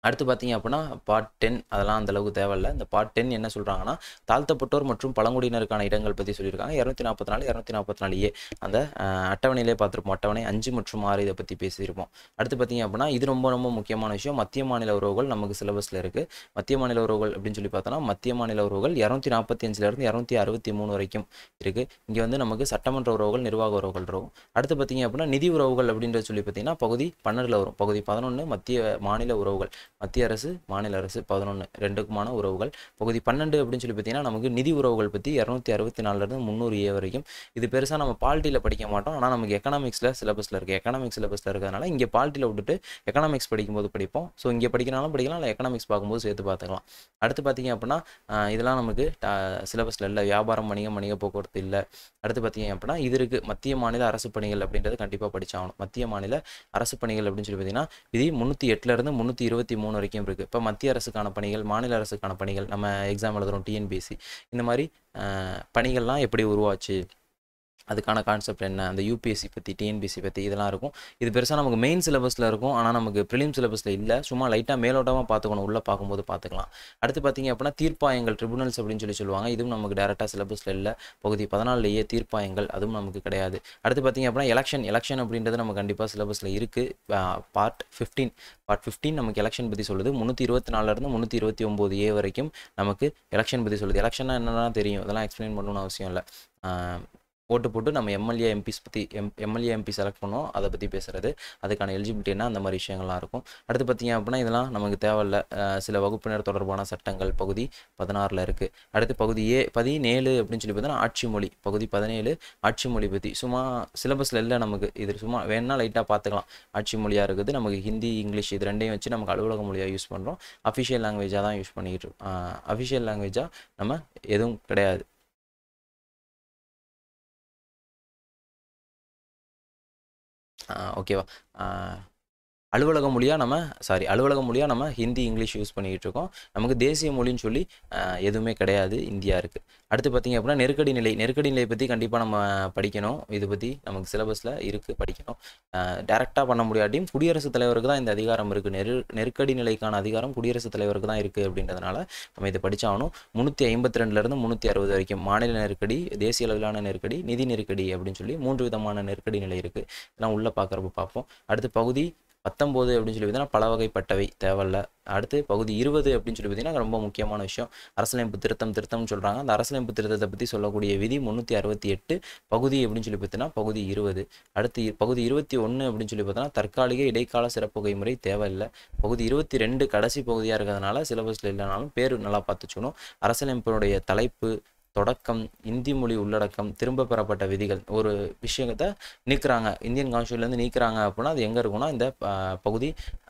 அடுத்து பார்த்தீங்க அப்படின்னா பார்ட் டென் அதெல்லாம் அந்த அளவுக்கு தேவையில்ல இந்த பார்ட் டென் என்ன சொல்கிறாங்கன்னா தாழ்த்தப்பட்டோர் மற்றும் பழங்குடியினருக்கான இடங்கள் பற்றி சொல்லியிருக்காங்க இரநூத்தி நாற்பத்தி நாலு இரநூத்தி நாற்பத்தி நாலு ஏ அந்த அஹ், அட்டவணையிலே பார்த்துருப்போம் அட்டவணை அஞ்சு மற்றும் ஆறு இதை பற்றி பேசியிருப்போம் அடுத்து பார்த்தீங்க அப்படின்னா இது ரொம்ப ரொம்ப முக்கியமான விஷயம் மத்திய மாநில உறவுகள் நமக்கு சிலபஸில் இருக்குது மத்திய மாநில உறவுகள் அப்படின்னு சொல்லி பார்த்தோன்னா மத்திய மாநில உறவுகள் இரநூத்தி நாற்பத்தி அஞ்சுலேருந்து இரநூத்தி அறுபத்தி மூணு வரைக்கும் இருக்குது இங்கே வந்து நமக்கு சட்டமன்ற உறவுகள் நிர்வாக உறவுகள் வரும் அடுத்து பார்த்தீங்க அப்படின்னா நிதி உறவுகள் அப்படின்றது சொல்லி பார்த்தீங்கன்னா பகுதி பன்னெண்டில் வரும் பகுதி பதினொன்று மத்திய மாநில உறவுகள் மத்திய அரசு மாநில அரசு பதினொன்று ரெண்டுக்குமான உறவுகள் பகுதி பன்னெண்டு அப்படின்னு சொல்லி பார்த்தீங்கன்னா நமக்கு நிதி உறவுகள் பற்றி இரநூத்தி அறுபத்தி நாலுலேருந்து முந்நூறு ஏ வரைக்கும் இது பெருசாக நம்ம பாலிட்டியில் படிக்க மாட்டோம் ஆனால் நமக்கு எக்கனாமிக்ஸில் சிலபஸில் இருக்குது எக்கனாமிக்ஸ் சிலபஸில் இருக்கிறதுனால இங்கே பாலிட்டியில் விட்டுட்டு எக்கனாமிக்ஸ் படிக்கும்போது படிப்போம் ஸோ இங்கே படிக்கிறனாலும் படிக்கலாம் இல்லை எக்கனாமிக்ஸ் பார்க்கும்போது சேர்த்து பார்த்துக்கலாம் அடுத்து பார்த்தீங்க அப்படின்னா ஆஹ் இதெல்லாம் நமக்கு சிலபஸில் இல்லை வியாபாரம் வணிகம் வணிக போக்குவரத்து இல்லை அடுத்து பார்த்தீங்க அப்படின்னா இது இருக்குது மத்திய மாநில அரசு பணிகள் அப்படின்றது கண்டிப்பாக படிச்சாகணும் மத்திய மாநில அரசு பணிகள் அப்படின்னு சொல்லி பார்த்தீங்கன்னா இது முந்நூற்றி எட்டுலேருந்து முந்நூற்றி இருபத்தி மூணு வரைக்கும் இருக்குது இப்போ மத்திய அரசுக்கான பணிகள் மாநில அரசுக்கான பணிகள் நம்ம எக்ஸாம் எழுதுகிறோம் டிஎன்பிஎஸ்சி இந்த மாதிரி ஆஹ் பணிகள்லாம் எப்படி உருவாச்சு அதுக்கான கான்செப்ட் என்ன அந்த யூபிஎஸ்சி பற்றி டிஎன்பிஎஸ்சி பற்றி இதெல்லாம் இருக்கும் இது பெருசாக நமக்கு மெயின் சிலபஸில் இருக்கும் ஆனால் நமக்கு ப்ரிலிம் சிலபஸில் இல்லை சும்மா லைட்டாக மேலோட்டமாக பார்த்துக்கணும் உள்ளே பார்க்கும்போது பார்த்துக்கலாம் அடுத்து பார்த்தீங்க அப்படின்னா தீர்ப்பாயங்கள் ட்ரிபுனல்ஸ் அப்படின்னு சொல்லி சொல்லுவாங்க இதுவும் நமக்கு டேரெக்டாக சிலபஸில் இல்லை பகுதி பதினாலுலேயே தீர்ப்பாயங்கள் அதுவும் நமக்கு கிடையாது அடுத்து பார்த்தீங்க அப்படின்னா எலெக்ஷன் எலெக்ஷன் அப்படின்றது நம்ம கண்டிப்பாக சிலபஸில் இருக்குது பார்ட் ஃபிஃப்டீன் பார்ட் ஃபிஃப்டீன் நமக்கு எலெக்ஷன் பற்றி சொல்லுது முந்நூற்றி இருபத்தி நாலுலேருந்து முந்நூற்றி இருபத்தி ஒம்பது ஏ வரைக்கும் நமக்கு எலெக்ஷன் பற்றி சொல்லுது எலெக்ஷன்னா என்னென்னா தெரியும் இதெல்லாம் எக்ஸ்பிளைன் பண்ணணும்னு அவசியம் இல்லை ஆஹ் ஓட்டு போட்டு நம்ம எம்எல்ஏ எம்பிஸ் பற்றி எம் எம்எல்ஏ எம்பி செலக்ட் பண்ணுவோம் அதை பற்றி பேசுகிறது அதுக்கான எலிஜிபிலிட்டி என்ன அந்த மாதிரி விஷயங்கள்லாம் இருக்கும் அடுத்து பார்த்தீங்க அப்படின்னா இதெல்லாம் நமக்கு தேவையில்ல அஹ் சில வகுப்பினர் தொடர்பான சட்டங்கள் பகுதி பதினாறில் இருக்குது அடுத்து பகுதி ஏ பதினேழு அப்படின்னு சொல்லி பார்த்தீங்கன்னா ஆட்சி மொழி பகுதி பதினேழு ஆட்சி மொழி பற்றி சும்மா சிலபஸில் இல்லை நமக்கு இது சும்மா வேணா லைட்டாக பார்த்துக்கலாம் ஆட்சி மொழியாக இருக்குது நமக்கு ஹிந்தி இங்கிலீஷ் இது ரெண்டையும் வச்சு நமக்கு அலுவலக மொழியாக யூஸ் பண்ணுறோம் அஃபிஷியல் லாங்குவேஜாக தான் யூஸ் பண்ணிக்கிட்டு இருக்கோம் அஃபிஷியல் லாங்குவேஜாக நம்ம எதுவும் கிடையாது ஓகேவா அலுவலக மொழியாக நம்ம சாரி அலுவலக மொழியாக நம்ம ஹிந்தி இங்கிலீஷ் யூஸ் பண்ணிக்கிட்டு இருக்கோம் நமக்கு தேசிய மொழின்னு சொல்லி ஆஹ், எதுவுமே கிடையாது இந்தியா இருக்குது அடுத்து பார்த்தீங்க அப்படின்னா நெருக்கடி நிலை நெருக்கடி நிலை பற்றி கண்டிப்பாக நம்ம படிக்கணும் இது பற்றி நமக்கு சிலபஸில் இருக்குது படிக்கணும் டேரெக்டாக பண்ண முடியாட்டியும் குடியரசுத் தலைவருக்கு தான் இந்த அதிகாரம் இருக்குது நெரு நெருக்கடி நிலைக்கான அதிகாரம் குடியரசுத் தலைவருக்கு தான் இருக்குது அப்படின்றதுனால நம்ம இதை படிச்சாகணும் முந்நூற்றி ஐம்பத்தி ரெண்டுலேருந்து முந்நூற்றி அறுபது வரைக்கும் மாநில நெருக்கடி தேசிய அளவிலான நெருக்கடி நிதி நெருக்கடி அப்படின்னு சொல்லி மூன்று விதமான நெருக்கடி நிலை இருக்குது இதெல்லாம் உள்ளே பார்க்குறப்ப பார்ப்போம் அடுத்து பகுதி பத்தொம்போது அப்படின்னு சொல்லி பார்த்தீங்கன்னா பல வகைப்பட்டவை தேவையில்ல அடுத்து பகுதி இருபது அப்படின்னு சொல்லி பார்த்தீங்கன்னா ரொம்ப முக்கியமான விஷயம் அரசியலமைப்பு திருத்தம் திருத்தம்னு சொல்கிறாங்க அந்த அரசியலமைப்பு திருத்தத்தை பற்றி சொல்லக்கூடிய விதி முந்நூற்றி அறுபத்தி எட்டு பகுதி அப்படின்னு சொல்லி பார்த்தீங்கன்னா பகுதி இருபது அடுத்து இ- பகுதி இருபத்தி ஒன்று அப்படின்னு சொல்லி பார்த்தோன்னா தற்காலிக இடைக்கால சிறப்பு முறை தேவையில்லை பகுதி இருபத்தி ரெண்டு கடைசி பகுதியாக இருக்கிறதுனால சிலபஸில் இல்லைனாலும் பேர் நல்லா பார்த்து வச்சுக்கணும் அரசியலமைப்பினுடைய தலைப்பு தொடக்கம் இந்தி மொழி உள்ளடக்கம் திரும்ப பெறப்பட்ட விதிகள் ஒரு விஷயத்தை நீக்குறாங்க இந்தியன் கான்ஸ்டியூஷன்லேருந்து நீக்குறாங்க அப்படின்னா அது எங்கே இருக்கும்னா இந்த ஆஹ், பகுதி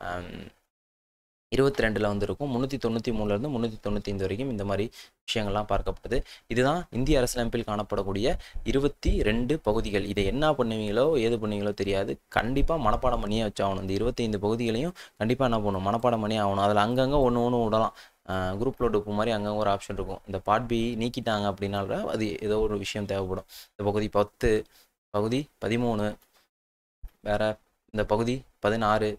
இருபத்தி ரெண்டில் வந்து இருக்கும் முந்நூற்றி தொண்ணூற்றி மூணுலேருந்து முந்நூற்றி தொண்ணூற்றி ஐந்து வரைக்கும் இந்த மாதிரி விஷயங்கள்லாம் பார்க்கப்படுது இதுதான் இந்திய அரசியலமைப்பில் காணப்படக்கூடிய இருபத்தி ரெண்டு பகுதிகள் இதை என்ன பண்ணுவீங்களோ ஏது பண்ணுவீங்களோ தெரியாது கண்டிப்பாக மனப்பாடம் பண்ணியே வச்சாகணும் இந்த இருபத்தைந்து பகுதிகளையும் கண்டிப்பாக என்ன பண்ணணும் மனப்பாடம் பண்ணியே ஆகணும் அதில் அங்கங்கே ஒன்று ஒன்று விடலாம் குரூப் லோடு மாதிரி அங்கங்கே ஒரு ஆப்ஷன் இருக்கும் இந்த பார்ட் பி நீக்கிட்டாங்க அப்படின்னால அது ஏதோ ஒரு விஷயம் தேவைப்படும் இந்த பகுதி பத்து பகுதி பதிமூணு வேற இந்த பகுதி பதினாறு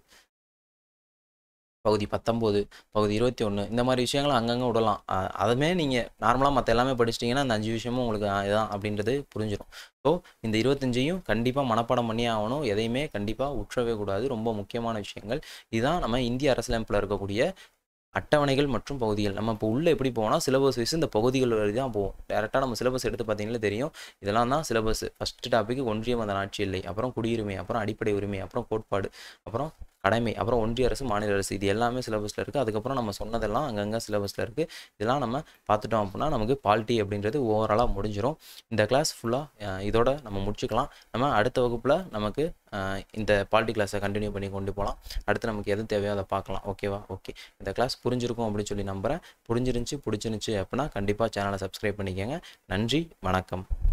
பகுதி பத்தொம்போது பகுதி இருபத்தி ஒன்று இந்த மாதிரி விஷயங்களை அங்கங்கே விடலாம் அ- அதுமே நீங்கள் நார்மலாக மற்ற எல்லாமே படிச்சிட்டிங்கன்னா அந்த அஞ்சு விஷயமும் உங்களுக்கு ஆ, இதுதான் அப்படின்றது புரிஞ்சிடும் ஸோ இந்த இருபத்தஞ்சையும் கண்டிப்பாக மனப்பாடம் பண்ணி ஆகணும் எதையுமே கண்டிப்பாக உற்றவே கூடாது ரொம்ப முக்கியமான விஷயங்கள் இதுதான் நம்ம இந்திய அரசியலமைப்பில் இருக்கக்கூடிய அட்டவணைகள் மற்றும் பகுதிகள் நம்ம இப்போ உள்ளே எப்படி போவோம்னா சிலபஸ் வைஸ் இந்த பகுதிகள் வரை தான் போவோம் டேரெக்டாக நம்ம சிலபஸ் எடுத்து பார்த்தீங்கன்னா தெரியும் இதெல்லாம் தான் சிலபஸ் ஃபஸ்ட்டு டாபிக் ஒன்றியம் அதன் ஆட்சி இல்லை அப்புறம் குடியுரிமை அப்புறம் அடிப்படை உரிமை அப்புறம் கோட்பாடு அப்புறம் கடமை அப்புறம் ஒன்றிய அரசு மாநில அரசு இது எல்லாமே சிலபஸில் இருக்குது அதுக்கப்புறம் நம்ம சொன்னதெல்லாம் அங்கங்கே சிலபஸில் இருக்குது இதெல்லாம் நம்ம பார்த்துட்டோம் அப்படின்னா நமக்கு பாலிட்டி அப்படின்றது ஓவராலாக முடிஞ்சிடும் இந்த கிளாஸ் ஃபுல்லாக இதோட நம்ம முடிச்சுக்கலாம் நம்ம அடுத்த வகுப்பில் நமக்கு அஹ், இந்த பாலிட்டி கிளாஸை கண்டினியூ பண்ணி கொண்டு போகலாம் அடுத்து நமக்கு எது தேவையோ அதை பார்க்கலாம் ஓகேவா ஓகே இந்த கிளாஸ் புரிஞ்சிருக்கும் அப்படின்னு சொல்லி நம்புகிறேன் புரிஞ்சிருந்துச்சு பிடிச்சிருந்துச்சு அப்படின்னா கண்டிப்பாக சேனலை சப்ஸ்கிரைப் பண்ணிக்கோங்க நன்றி வணக்கம்